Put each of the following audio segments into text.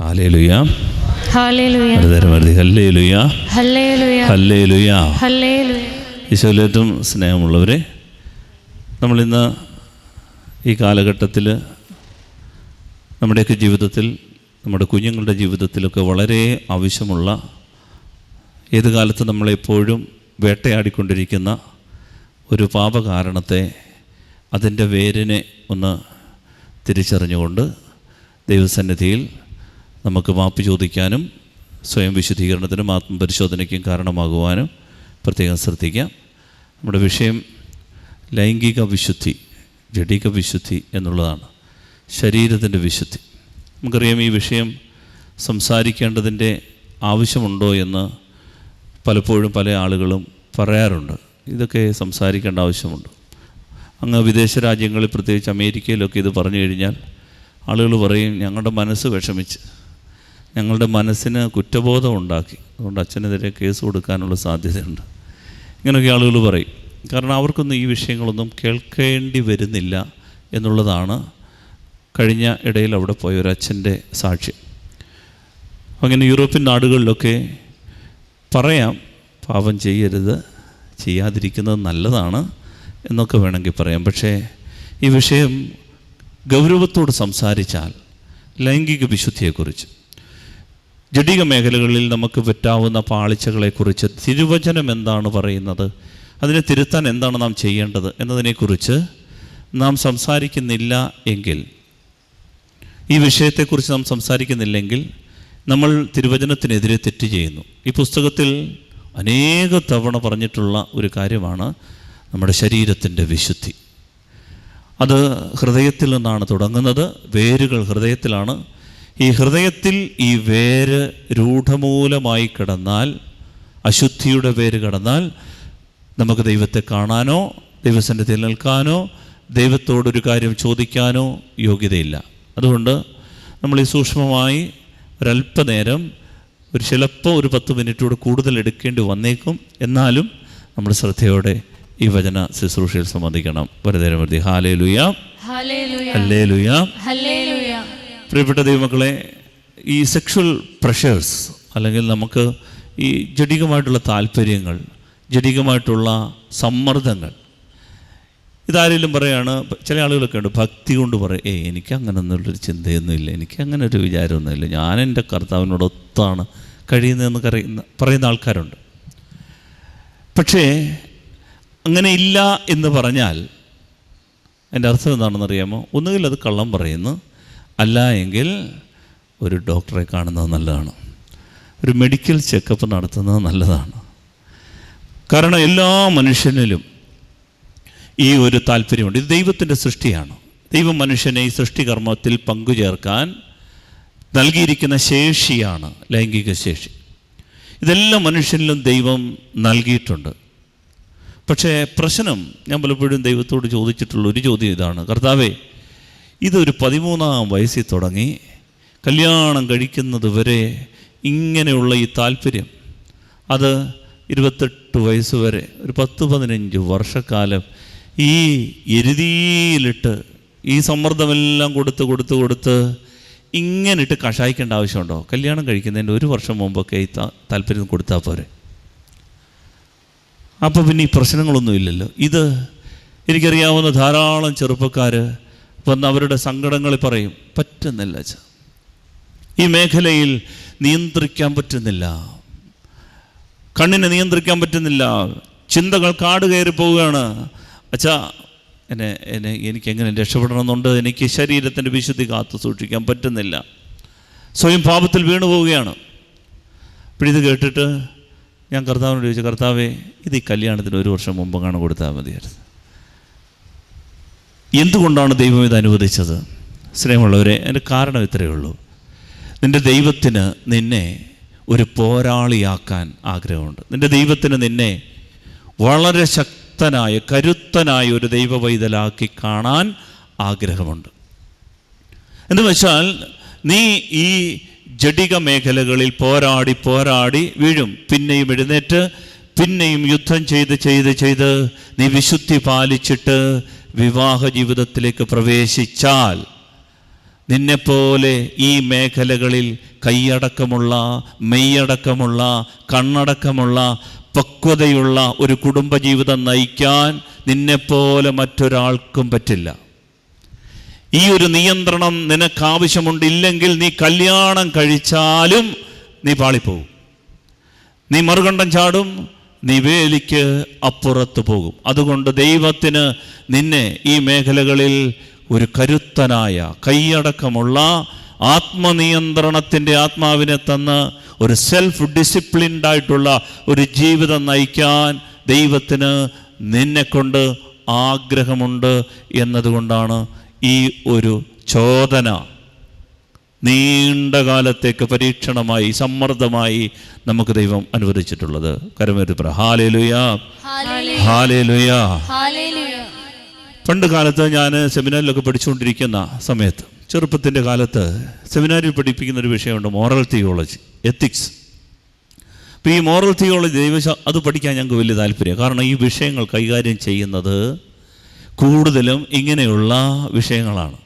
Hallelujah ഹല്ലേലൂയ ഒരുതരം വരുതി ഹല്ലേലുയ ഹല്ലേലൂയ ഹല്ലേലുയ ഹല്ലേലൂയ ഈശോയിലേറ്റവും സ്നേഹമുള്ളവരെ നമ്മളിന്ന് ഈ കാലഘട്ടത്തിൽ നമ്മുടെയൊക്കെ ജീവിതത്തിൽ നമ്മുടെ കുഞ്ഞുങ്ങളുടെ ജീവിതത്തിലൊക്കെ വളരെ ആവശ്യമുള്ള ഏത് കാലത്ത് നമ്മളെപ്പോഴും വേട്ടയാടിക്കൊണ്ടിരിക്കുന്ന ഒരു പാപകാരണത്തെ അതിൻ്റെ വേരിനെ ഒന്ന് തിരിച്ചറിഞ്ഞുകൊണ്ട് ദൈവസന്നിധിയിൽ നമുക്ക് മാപ്പ് ചോദിക്കാനും സ്വയം വിശുദ്ധീകരണത്തിനും ആത്മപരിശോധനയ്ക്കും കാരണമാകുവാനും പ്രത്യേകം ശ്രദ്ധിക്കാം നമ്മുടെ വിഷയം ലൈംഗിക വിശുദ്ധി ജഡിക വിശുദ്ധി എന്നുള്ളതാണ് ശരീരത്തിൻ്റെ വിശുദ്ധി നമുക്കറിയാം ഈ വിഷയം സംസാരിക്കേണ്ടതിൻ്റെ ആവശ്യമുണ്ടോ എന്ന് പലപ്പോഴും പല ആളുകളും പറയാറുണ്ട് ഇതൊക്കെ സംസാരിക്കേണ്ട ആവശ്യമുണ്ട് അങ്ങ് വിദേശ രാജ്യങ്ങളിൽ പ്രത്യേകിച്ച് അമേരിക്കയിലൊക്കെ ഇത് പറഞ്ഞു കഴിഞ്ഞാൽ ആളുകൾ പറയും ഞങ്ങളുടെ മനസ്സ് വിഷമിച്ച് ഞങ്ങളുടെ മനസ്സിന് കുറ്റബോധം ഉണ്ടാക്കി അതുകൊണ്ട് അച്ഛനെതിരെ കേസ് കൊടുക്കാനുള്ള സാധ്യതയുണ്ട് ഇങ്ങനെയൊക്കെ ആളുകൾ പറയും കാരണം അവർക്കൊന്നും ഈ വിഷയങ്ങളൊന്നും കേൾക്കേണ്ടി വരുന്നില്ല എന്നുള്ളതാണ് കഴിഞ്ഞ ഇടയിൽ അവിടെ പോയ ഒരു അച്ഛൻ്റെ സാക്ഷ്യം അങ്ങനെ യൂറോപ്യൻ നാടുകളിലൊക്കെ പറയാം പാപം ചെയ്യരുത് ചെയ്യാതിരിക്കുന്നത് നല്ലതാണ് എന്നൊക്കെ വേണമെങ്കിൽ പറയാം പക്ഷേ ഈ വിഷയം ഗൗരവത്തോട് സംസാരിച്ചാൽ ലൈംഗിക വിശുദ്ധിയെക്കുറിച്ച് ജഡിക മേഖലകളിൽ നമുക്ക് പറ്റാവുന്ന പാളിച്ചകളെക്കുറിച്ച് തിരുവചനം എന്താണ് പറയുന്നത് അതിനെ തിരുത്താൻ എന്താണ് നാം ചെയ്യേണ്ടത് എന്നതിനെക്കുറിച്ച് നാം സംസാരിക്കുന്നില്ല എങ്കിൽ ഈ വിഷയത്തെക്കുറിച്ച് നാം സംസാരിക്കുന്നില്ലെങ്കിൽ നമ്മൾ തിരുവചനത്തിനെതിരെ തെറ്റ് ചെയ്യുന്നു ഈ പുസ്തകത്തിൽ അനേക തവണ പറഞ്ഞിട്ടുള്ള ഒരു കാര്യമാണ് നമ്മുടെ ശരീരത്തിൻ്റെ വിശുദ്ധി അത് ഹൃദയത്തിൽ നിന്നാണ് തുടങ്ങുന്നത് വേരുകൾ ഹൃദയത്തിലാണ് ഈ ഹൃദയത്തിൽ ഈ വേര് രൂഢമൂലമായി കിടന്നാൽ അശുദ്ധിയുടെ വേര് കിടന്നാൽ നമുക്ക് ദൈവത്തെ കാണാനോ ദൈവസന്നിധിയിൽ നിൽക്കാനോ ദൈവത്തോടൊരു കാര്യം ചോദിക്കാനോ യോഗ്യതയില്ല അതുകൊണ്ട് നമ്മൾ ഈ സൂക്ഷ്മമായി ഒരല്പനേരം ഒരു ചിലപ്പോൾ ഒരു പത്ത് മിനിറ്റോട് കൂടുതൽ എടുക്കേണ്ടി വന്നേക്കും എന്നാലും നമ്മൾ ശ്രദ്ധയോടെ ഈ വചന ശുശ്രൂഷയിൽ സംബന്ധിക്കണം വെറുതെ വെറുതെ ഹാലേ ലുയ ഹല്ലേലൂയ ഹല്ലേ ലുയ ഹല്ലേലൂയ പ്രിയപ്പെട്ട ദൈവമക്കളെ ഈ സെക്ഷൽ പ്രഷേഴ്സ് അല്ലെങ്കിൽ നമുക്ക് ഈ ജഡികമായിട്ടുള്ള താല്പര്യങ്ങൾ ജഡികമായിട്ടുള്ള സമ്മർദ്ദങ്ങൾ ഇതാരെങ്കിലും പറയാണ് ചില ആളുകളൊക്കെ ഉണ്ട് ഭക്തി കൊണ്ട് പറയും ഏയ് എനിക്ക് അങ്ങനെ ഒന്നുള്ളൊരു ചിന്തയൊന്നുമില്ല എനിക്ക് അങ്ങനെ ഒരു വിചാരമൊന്നുമില്ല ഞാൻ എൻ്റെ കർത്താവിനോട് ഒത്താണ് കഴിയുന്നതെന്ന് കറിയുന്ന പറയുന്ന ആൾക്കാരുണ്ട് പക്ഷേ അങ്ങനെ ഇല്ല എന്ന് പറഞ്ഞാൽ എൻ്റെ അർത്ഥം എന്താണെന്ന് അറിയാമോ ഒന്നുകിൽ അത് കള്ളം പറയുന്നു അല്ല എങ്കിൽ ഒരു ഡോക്ടറെ കാണുന്നത് നല്ലതാണ് ഒരു മെഡിക്കൽ ചെക്കപ്പ് നടത്തുന്നത് നല്ലതാണ് കാരണം എല്ലാ മനുഷ്യനിലും ഈ ഒരു താല്പര്യമുണ്ട് ഇത് ദൈവത്തിൻ്റെ സൃഷ്ടിയാണ് ദൈവം മനുഷ്യനെ ഈ സൃഷ്ടികർമ്മത്തിൽ പങ്കുചേർക്കാൻ നൽകിയിരിക്കുന്ന ശേഷിയാണ് ലൈംഗിക ശേഷി ഇതെല്ലാം മനുഷ്യനിലും ദൈവം നൽകിയിട്ടുണ്ട് പക്ഷേ പ്രശ്നം ഞാൻ പലപ്പോഴും ദൈവത്തോട് ചോദിച്ചിട്ടുള്ള ഒരു ചോദ്യം ഇതാണ് കർത്താവേ ഇതൊരു പതിമൂന്നാം വയസ്സിൽ തുടങ്ങി കല്യാണം കഴിക്കുന്നത് വരെ ഇങ്ങനെയുള്ള ഈ താല്പര്യം അത് ഇരുപത്തെട്ട് വയസ്സ് വരെ ഒരു പത്ത് പതിനഞ്ച് വർഷക്കാലം ഈ എരുതിയിലിട്ട് ഈ സമ്മർദ്ദമെല്ലാം കൊടുത്ത് കൊടുത്ത് കൊടുത്ത് ഇങ്ങനെ ഇട്ട് കഷായിക്കേണ്ട ആവശ്യമുണ്ടോ കല്യാണം കഴിക്കുന്നതിൻ്റെ ഒരു വർഷം മുമ്പൊക്കെ ഈ താ- താല്പര്യം കൊടുത്താൽ പോരെ അപ്പോൾ പിന്നെ ഈ പ്രശ്നങ്ങളൊന്നും ഇല്ലല്ലോ ഇത് എനിക്കറിയാവുന്ന ധാരാളം ചെറുപ്പക്കാർ വന്ന് അവരുടെ സങ്കടങ്ങളിൽ പറയും പറ്റുന്നില്ല അച്ഛ ഈ മേഖലയിൽ നിയന്ത്രിക്കാൻ പറ്റുന്നില്ല കണ്ണിനെ നിയന്ത്രിക്കാൻ പറ്റുന്നില്ല ചിന്തകൾ കാട് കയറി പോവുകയാണ് അച്ഛാ എന്നെ എന്നെ എനിക്ക് എങ്ങനെ രക്ഷപ്പെടണമെന്നുണ്ട് എനിക്ക് ശരീരത്തിൻ്റെ വിശുദ്ധി കാത്തു സൂക്ഷിക്കാൻ പറ്റുന്നില്ല സ്വയം പാപത്തിൽ വീണു പോവുകയാണ് അപ്പോൾ ഇത് കേട്ടിട്ട് ഞാൻ കർത്താവിനോട് ചോദിച്ചു കർത്താവേ ഇത് ഈ കല്യാണത്തിന് ഒരു വർഷം മുമ്പ് കാണാൻ കൊടുത്താൽ മതിയായിരുന്നു എന്തുകൊണ്ടാണ് ദൈവം ഇത് അനുവദിച്ചത് സ്നേഹമുള്ളവരെ അതിൻ്റെ കാരണം ഇത്രയേ ഉള്ളൂ നിൻ്റെ ദൈവത്തിന് നിന്നെ ഒരു പോരാളിയാക്കാൻ ആഗ്രഹമുണ്ട് നിൻ്റെ ദൈവത്തിന് നിന്നെ വളരെ ശക്തനായ കരുത്തനായ ഒരു ദൈവവൈതലാക്കി കാണാൻ ആഗ്രഹമുണ്ട് എന്ന് വെച്ചാൽ നീ ഈ ജഡിക മേഖലകളിൽ പോരാടി പോരാടി വീഴും പിന്നെയും എഴുന്നേറ്റ് പിന്നെയും യുദ്ധം ചെയ്ത് ചെയ്ത് ചെയ്ത് നീ വിശുദ്ധി പാലിച്ചിട്ട് വിവാഹ ജീവിതത്തിലേക്ക് പ്രവേശിച്ചാൽ നിന്നെപ്പോലെ ഈ മേഖലകളിൽ കൈയടക്കമുള്ള മെയ്യടക്കമുള്ള കണ്ണടക്കമുള്ള പക്വതയുള്ള ഒരു കുടുംബജീവിതം നയിക്കാൻ നിന്നെപ്പോലെ മറ്റൊരാൾക്കും പറ്റില്ല ഈ ഒരു നിയന്ത്രണം നിനക്ക് ആവശ്യമുണ്ട് ഇല്ലെങ്കിൽ നീ കല്യാണം കഴിച്ചാലും നീ പാളിപ്പോകും നീ മറുകണ്ഠം ചാടും നീ വേലിക്ക് അപ്പുറത്ത് പോകും അതുകൊണ്ട് ദൈവത്തിന് നിന്നെ ഈ മേഖലകളിൽ ഒരു കരുത്തനായ കൈയടക്കമുള്ള ആത്മനിയന്ത്രണത്തിൻ്റെ ആത്മാവിനെ തന്ന് ഒരു സെൽഫ് ഡിസിപ്ലിൻഡ് ആയിട്ടുള്ള ഒരു ജീവിതം നയിക്കാൻ ദൈവത്തിന് നിന്നെക്കൊണ്ട് ആഗ്രഹമുണ്ട് എന്നതുകൊണ്ടാണ് ഈ ഒരു ചോദന നീണ്ട കാലത്തേക്ക് പരീക്ഷണമായി സമ്മർദ്ദമായി നമുക്ക് ദൈവം അനുവദിച്ചിട്ടുള്ളത് കരമേറി പറ ഹാലേലുയാ ഹല്ലേലൂയ ഹാലേലുയാ ഹല്ലേലൂയ പണ്ട് കാലത്ത് ഞാൻ സെമിനാറിലൊക്കെ പഠിച്ചുകൊണ്ടിരിക്കുന്ന സമയത്ത് ചെറുപ്പത്തിൻ്റെ കാലത്ത് സെമിനാരിൽ പഠിപ്പിക്കുന്ന ഒരു വിഷയമുണ്ട് മോറൽ തിയോളജി എത്തിക്സ് അപ്പോൾ ഈ മോറൽ തിയോളജി ദൈവശ അത് പഠിക്കാൻ ഞങ്ങൾക്ക് വലിയ താല്പര്യം കാരണം ഈ വിഷയങ്ങൾ കൈകാര്യം ചെയ്യുന്നത് കൂടുതലും ഇങ്ങനെയുള്ള വിഷയങ്ങളാണ്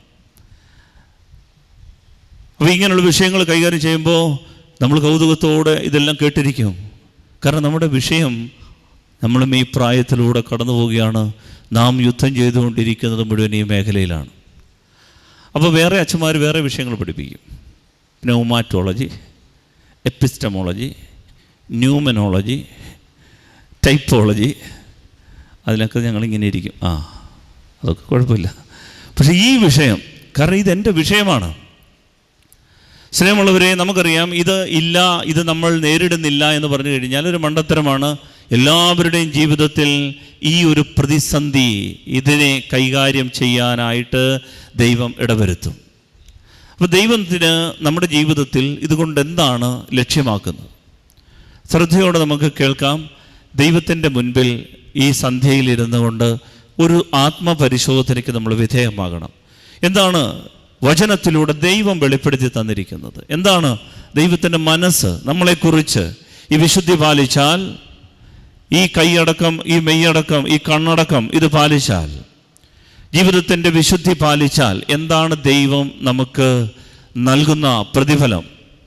അപ്പോൾ ഇങ്ങനെയുള്ള വിഷയങ്ങൾ കൈകാര്യം ചെയ്യുമ്പോൾ നമ്മൾ കൗതുകത്തോടെ ഇതെല്ലാം കേട്ടിരിക്കും കാരണം നമ്മുടെ വിഷയം നമ്മളും ഈ പ്രായത്തിലൂടെ കടന്നു പോവുകയാണ് നാം യുദ്ധം ചെയ്തുകൊണ്ടിരിക്കുന്നത് മുഴുവൻ ഈ മേഖലയിലാണ് അപ്പോൾ വേറെ അച്ഛന്മാർ വേറെ വിഷയങ്ങൾ പഠിപ്പിക്കും ന്യൂമാറ്റോളജി എപ്പിസ്റ്റമോളജി ന്യൂമനോളജി ടൈപ്പോളജി അതിലൊക്കെ ഞങ്ങളിങ്ങനെ ഇരിക്കും ആ അതൊക്കെ കുഴപ്പമില്ല പക്ഷേ ഈ വിഷയം കാരണം ഇതെൻ്റെ വിഷയമാണ് സ്നേഹമുള്ളവരെ നമുക്കറിയാം ഇത് ഇല്ല ഇത് നമ്മൾ നേരിടുന്നില്ല എന്ന് പറഞ്ഞു കഴിഞ്ഞാൽ ഒരു മണ്ടത്തരമാണ് എല്ലാവരുടെയും ജീവിതത്തിൽ ഈ ഒരു പ്രതിസന്ധി ഇതിനെ കൈകാര്യം ചെയ്യാനായിട്ട് ദൈവം ഇടവരുത്തും അപ്പോൾ ദൈവത്തിന് നമ്മുടെ ജീവിതത്തിൽ ഇതുകൊണ്ട് എന്താണ് ലക്ഷ്യമാക്കുന്നത് ശ്രദ്ധയോടെ നമുക്ക് കേൾക്കാം ദൈവത്തിൻ്റെ മുൻപിൽ ഈ സന്ധ്യയിൽ കൊണ്ട് ഒരു ആത്മപരിശോധനയ്ക്ക് നമ്മൾ വിധേയമാകണം എന്താണ് വചനത്തിലൂടെ ദൈവം വെളിപ്പെടുത്തി തന്നിരിക്കുന്നത് എന്താണ് ദൈവത്തിൻ്റെ മനസ്സ് നമ്മളെക്കുറിച്ച് ഈ വിശുദ്ധി പാലിച്ചാൽ ഈ കൈയടക്കം ഈ മെയ്യടക്കം ഈ കണ്ണടക്കം ഇത് പാലിച്ചാൽ ജീവിതത്തിൻ്റെ വിശുദ്ധി പാലിച്ചാൽ എന്താണ് ദൈവം നമുക്ക് നൽകുന്ന പ്രതിഫലം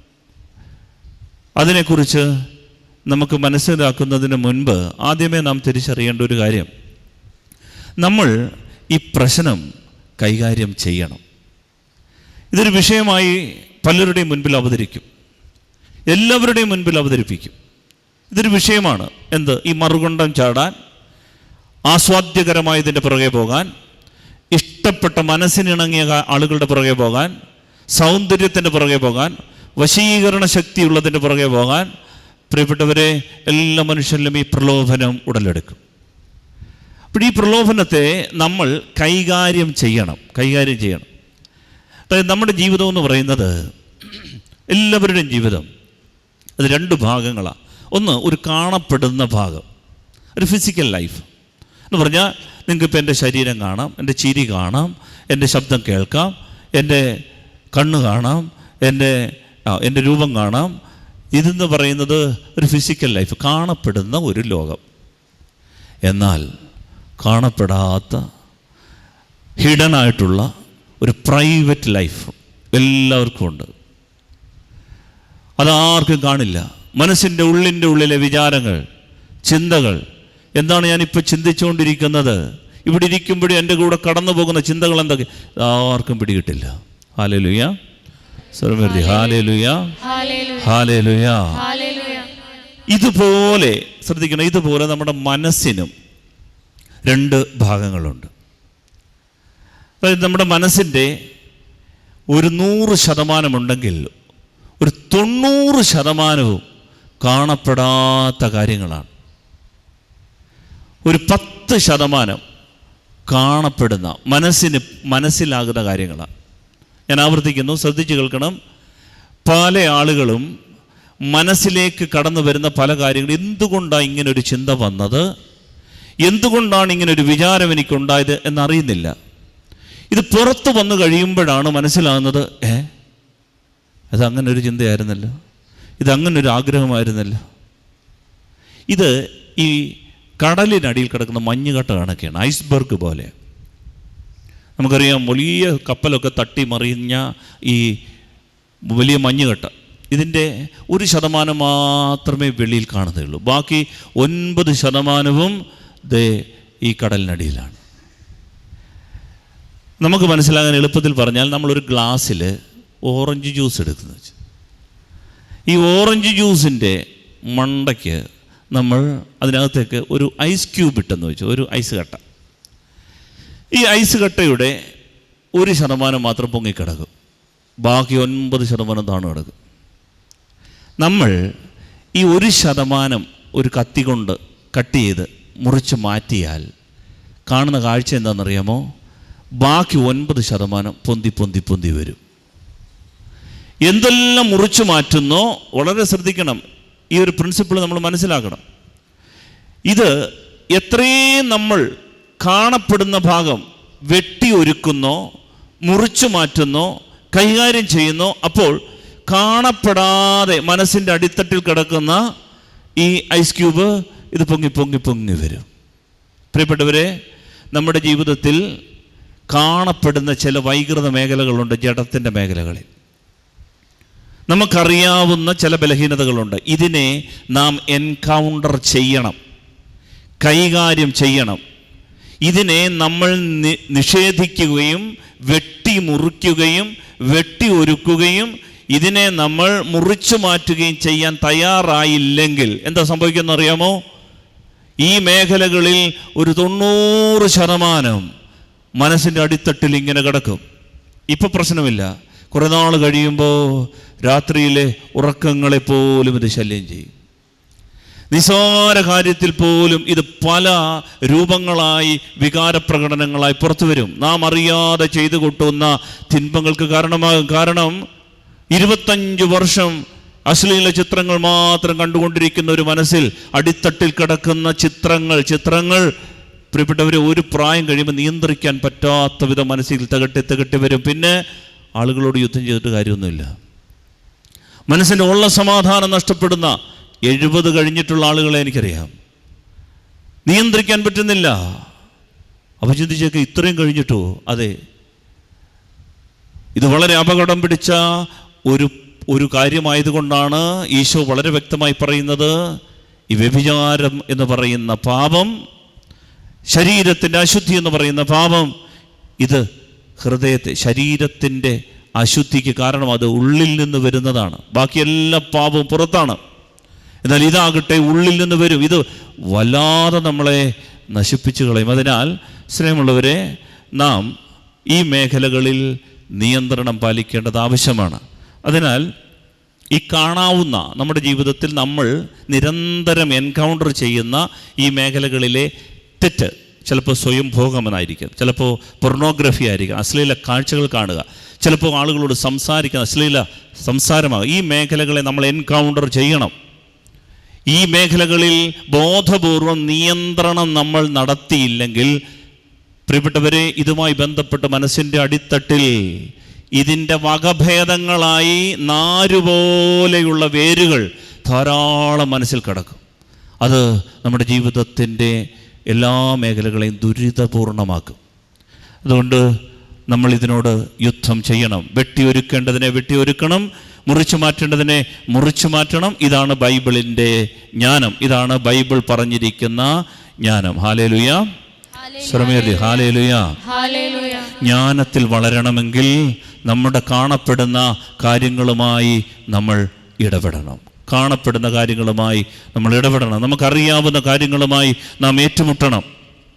അതിനെക്കുറിച്ച് നമുക്ക് മനസ്സിലാക്കുന്നതിന് മുൻപ് ആദ്യമേ നാം തിരിച്ചറിയേണ്ട ഒരു കാര്യം നമ്മൾ ഈ പ്രശ്നം കൈകാര്യം ചെയ്യണം ഇതൊരു വിഷയമായി പലരുടെയും മുൻപിൽ അവതരിക്കും എല്ലാവരുടെയും മുൻപിൽ അവതരിപ്പിക്കും ഇതൊരു വിഷയമാണ് എന്ത് ഈ മറുകൊണ്ടം ചാടാൻ ആസ്വാദ്യകരമായതിൻ്റെ പുറകെ പോകാൻ ഇഷ്ടപ്പെട്ട മനസ്സിനിണങ്ങിയ കാ- ആളുകളുടെ പുറകെ പോകാൻ സൗന്ദര്യത്തിൻ്റെ പുറകെ പോകാൻ വശീകരണ ശക്തിയുള്ളതിൻ്റെ പുറകെ പോകാൻ പ്രിയപ്പെട്ടവരെ എല്ലാ മനുഷ്യരിലും ഈ പ്രലോഭനം ഉടലെടുക്കും അപ്പോൾ ഈ പ്രലോഭനത്തെ നമ്മൾ കൈകാര്യം ചെയ്യണം കൈകാര്യം ചെയ്യണം അതായത് നമ്മുടെ ജീവിതം എന്ന് പറയുന്നത് എല്ലാവരുടെയും ജീവിതം അത് രണ്ട് ഭാഗങ്ങളാണ് ഒന്ന് ഒരു കാണപ്പെടുന്ന ഭാഗം ഒരു ഫിസിക്കൽ ലൈഫ് എന്ന് പറഞ്ഞാൽ നിങ്ങൾക്കിപ്പോൾ എൻ്റെ ശരീരം കാണാം എൻ്റെ ചിരി കാണാം എൻ്റെ ശബ്ദം കേൾക്കാം എൻ്റെ കണ്ണ് കാണാം എൻ്റെ ആ, എൻ്റെ രൂപം കാണാം ഇതെന്ന് പറയുന്നത് ഒരു ഫിസിക്കൽ ലൈഫ് കാണപ്പെടുന്ന ഒരു ലോകം എന്നാൽ കാണപ്പെടാത്ത ഹിഡൻ ആയിട്ടുള്ള ഒരു പ്രൈവറ്റ് ലൈഫ് എല്ലാവർക്കും ഉണ്ട് അതാർക്കും കാണില്ല മനസ്സിൻ്റെ ഉള്ളിൻ്റെ ഉള്ളിലെ വിചാരങ്ങൾ ചിന്തകൾ എന്താണ് ഞാനിപ്പോൾ ചിന്തിച്ചുകൊണ്ടിരിക്കുന്നത് ഇവിടെ ഇരിക്കുമ്പോഴും എൻ്റെ കൂടെ കടന്നു പോകുന്ന ചിന്തകൾ എന്തൊക്കെ ആർക്കും പിടികിട്ടില്ല ഹാലേലുയ സർവരുതി ഹാലേലുയ ഹല്ലേലൂയ ഹാലേലുയ ഹല്ലേലൂയ ഇതുപോലെ ശ്രദ്ധിക്കണം ഇതുപോലെ നമ്മുടെ മനസ്സിനും രണ്ട് ഭാഗങ്ങളുണ്ട് അതായത് നമ്മുടെ മനസ്സിൻ്റെ ഒരു നൂറ് ശതമാനമുണ്ടെങ്കിൽ ഒരു തൊണ്ണൂറ് ശതമാനവും കാണപ്പെടാത്ത കാര്യങ്ങളാണ് ഒരു പത്ത് ശതമാനം കാണപ്പെടുന്ന മനസ്സിന് മനസ്സിലാകുന്ന കാര്യങ്ങളാണ് ഞാൻ ആവർത്തിക്കുന്നു ശ്രദ്ധിച്ചു കേൾക്കണം പല ആളുകളും മനസ്സിലേക്ക് കടന്നു വരുന്ന പല കാര്യങ്ങളും എന്തുകൊണ്ടാണ് ഇങ്ങനെ ഒരു ചിന്ത വന്നത് എന്തുകൊണ്ടാണ് ഇങ്ങനെ ഒരു വിചാരം എനിക്കുണ്ടായത് എന്നറിയുന്നില്ല ഇത് പുറത്തു വന്നു കഴിയുമ്പോഴാണ് മനസ്സിലാകുന്നത് ഏ അത് അങ്ങനെ ഒരു ചിന്തയായിരുന്നല്ലോ ഇത് അങ്ങനെ ഒരു ആഗ്രഹമായിരുന്നല്ലോ ഇത് ഈ കടലിനടിയിൽ കിടക്കുന്ന മഞ്ഞുകട്ട കണക്കെയാണ് ഐസ്ബർഗ് പോലെ നമുക്കറിയാം വലിയ കപ്പലൊക്കെ തട്ടി മറിഞ്ഞ ഈ വലിയ മഞ്ഞുകട്ട ഇതിൻ്റെ ഒരു ശതമാനം മാത്രമേ വെളിയിൽ കാണുന്നുള്ളൂ ബാക്കി ഒൻപത് ശതമാനവും ദേ ഈ കടലിനടിയിലാണ് നമുക്ക് മനസ്സിലാകാൻ എളുപ്പത്തിൽ പറഞ്ഞാൽ നമ്മളൊരു ഗ്ലാസ്സിൽ ഓറഞ്ച് ജ്യൂസ് എടുക്കുന്നു വെച്ച് ഈ ഓറഞ്ച് ജ്യൂസിൻ്റെ മണ്ടയ്ക്ക് നമ്മൾ അതിനകത്തേക്ക് ഒരു ഐസ് ക്യൂബ് ഇട്ടെന്ന് വെച്ചു ഒരു ഐസ് കട്ട ഈ ഐസ് കട്ടയുടെ ഒരു ശതമാനം മാത്രം പൊങ്ങിക്കിടക്കും ബാക്കി ഒൻപത് ശതമാനം താണു കിടക്കും നമ്മൾ ഈ ഒരു ശതമാനം ഒരു കത്തി കൊണ്ട് കട്ട് ചെയ്ത് മുറിച്ച് മാറ്റിയാൽ കാണുന്ന കാഴ്ച എന്താണെന്നറിയാമോ ബാക്കി ഒൻപത് ശതമാനം പൊന്തി പൊന്തി പൊന്തി വരും എന്തെല്ലാം മുറിച്ചു മാറ്റുന്നോ വളരെ ശ്രദ്ധിക്കണം ഈ ഒരു പ്രിൻസിപ്പിൾ നമ്മൾ മനസ്സിലാക്കണം ഇത് എത്രയും നമ്മൾ കാണപ്പെടുന്ന ഭാഗം വെട്ടി ഒരുക്കുന്നോ മുറിച്ചു മാറ്റുന്നോ കൈകാര്യം ചെയ്യുന്നോ അപ്പോൾ കാണപ്പെടാതെ മനസ്സിൻ്റെ അടിത്തട്ടിൽ കിടക്കുന്ന ഈ ഐസ് ക്യൂബ് ഇത് പൊങ്ങി പൊങ്ങി പൊങ്ങി വരും പ്രിയപ്പെട്ടവരെ നമ്മുടെ ജീവിതത്തിൽ കാണപ്പെടുന്ന ചില വൈകൃത മേഖലകളുണ്ട് ജഡത്തിൻ്റെ മേഖലകളിൽ നമുക്കറിയാവുന്ന ചില ബലഹീനതകളുണ്ട് ഇതിനെ നാം എൻകൗണ്ടർ ചെയ്യണം കൈകാര്യം ചെയ്യണം ഇതിനെ നമ്മൾ നി- നിഷേധിക്കുകയും വെട്ടി മുറിക്കുകയും വെട്ടി ഒരുക്കുകയും ഇതിനെ നമ്മൾ മുറിച്ചു മാറ്റുകയും ചെയ്യാൻ തയ്യാറായില്ലെങ്കിൽ എന്താ സംഭവിക്കുന്ന അറിയാമോ ഈ മേഖലകളിൽ ഒരു തൊണ്ണൂറ് ശതമാനം മനസ്സിൻ്റെ അടിത്തട്ടിൽ ഇങ്ങനെ കിടക്കും ഇപ്പം പ്രശ്നമില്ല കുറേ നാൾ കഴിയുമ്പോൾ രാത്രിയിലെ ഉറക്കങ്ങളെ പോലും ഇത് ശല്യം ചെയ്യും നിസാര കാര്യത്തിൽ പോലും ഇത് പല രൂപങ്ങളായി വികാരപ്രകടനങ്ങളായി പുറത്തു വരും നാം അറിയാതെ ചെയ്തു കൂട്ടുന്ന തിന്മകൾക്ക് കാരണമാകും കാരണം ഇരുപത്തഞ്ച് വർഷം അശ്ലീല ചിത്രങ്ങൾ മാത്രം കണ്ടുകൊണ്ടിരിക്കുന്ന ഒരു മനസ്സിൽ അടിത്തട്ടിൽ കിടക്കുന്ന ചിത്രങ്ങൾ ചിത്രങ്ങൾ പ്രിയപ്പെട്ടവരെ ഒരു പ്രായം കഴിയുമ്പോൾ നിയന്ത്രിക്കാൻ പറ്റാത്ത വിധം മനസ്സിൽ തകട്ടി തകട്ടി വരും പിന്നെ ആളുകളോട് യുദ്ധം ചെയ്തിട്ട് കാര്യമൊന്നുമില്ല മനസ്സിൻ്റെ ഉള്ള സമാധാനം നഷ്ടപ്പെടുന്ന എഴുപത് കഴിഞ്ഞിട്ടുള്ള ആളുകളെ എനിക്കറിയാം നിയന്ത്രിക്കാൻ പറ്റുന്നില്ല അപ്പോൾ ചിന്തിച്ചേക്ക് ഇത്രയും കഴിഞ്ഞിട്ടോ അതെ ഇത് വളരെ അപകടം പിടിച്ച ഒരു ഒരു കാര്യമായതുകൊണ്ടാണ് ഈശോ വളരെ വ്യക്തമായി പറയുന്നത് ഈ വ്യഭിചാരം എന്ന് പറയുന്ന പാപം ശരീരത്തിൻ്റെ അശുദ്ധി എന്ന് പറയുന്ന പാപം ഇത് ഹൃദയത്തെ ശരീരത്തിൻ്റെ അശുദ്ധിക്ക് കാരണം അത് ഉള്ളിൽ നിന്ന് വരുന്നതാണ് ബാക്കി എല്ലാ പാപവും പുറത്താണ് എന്നാൽ ഇതാകട്ടെ ഉള്ളിൽ നിന്ന് വരും ഇത് വല്ലാതെ നമ്മളെ നശിപ്പിച്ചു കളയും അതിനാൽ സ്നേഹമുള്ളവരെ നാം ഈ മേഖലകളിൽ നിയന്ത്രണം പാലിക്കേണ്ടത് ആവശ്യമാണ് അതിനാൽ ഈ കാണാവുന്ന നമ്മുടെ ജീവിതത്തിൽ നമ്മൾ നിരന്തരം എൻകൗണ്ടർ ചെയ്യുന്ന ഈ മേഖലകളിലെ തെറ്റ് ചിലപ്പോൾ സ്വയം ഭോഗമെന്നായിരിക്കും ചിലപ്പോൾ പൊർണോഗ്രഫി ആയിരിക്കും അശ്ലീല കാഴ്ചകൾ കാണുക ചിലപ്പോൾ ആളുകളോട് സംസാരിക്കുന്ന അശ്ലീല സംസാരമാകുക ഈ മേഖലകളെ നമ്മൾ എൻകൗണ്ടർ ചെയ്യണം ഈ മേഖലകളിൽ ബോധപൂർവം നിയന്ത്രണം നമ്മൾ നടത്തിയില്ലെങ്കിൽ പ്രിയപ്പെട്ടവരെ ഇതുമായി ബന്ധപ്പെട്ട് മനസ്സിൻ്റെ അടിത്തട്ടിൽ ഇതിൻ്റെ വകഭേദങ്ങളായി നാരുപോലെയുള്ള വേരുകൾ ധാരാളം മനസ്സിൽ കിടക്കും അത് നമ്മുടെ ജീവിതത്തിൻ്റെ എല്ലാ മേഖലകളെയും ദുരിതപൂർണമാക്കും അതുകൊണ്ട് നമ്മൾ ഇതിനോട് യുദ്ധം ചെയ്യണം വെട്ടിയൊരുക്കേണ്ടതിനെ വെട്ടിയൊരുക്കണം മുറിച്ചു മാറ്റേണ്ടതിനെ മുറിച്ചു മാറ്റണം ഇതാണ് ബൈബിളിൻ്റെ ജ്ഞാനം ഇതാണ് ബൈബിൾ പറഞ്ഞിരിക്കുന്ന ജ്ഞാനം ഹാലേലുയ ശ്രമേലി ഹാലേലുയ ഹാലേലൂയ ജ്ഞാനത്തിൽ വളരണമെങ്കിൽ നമ്മുടെ കാണപ്പെടുന്ന കാര്യങ്ങളുമായി നമ്മൾ ഇടപെടണം കാണപ്പെടുന്ന കാര്യങ്ങളുമായി നമ്മൾ ഇടപെടണം നമുക്കറിയാവുന്ന കാര്യങ്ങളുമായി നാം ഏറ്റുമുട്ടണം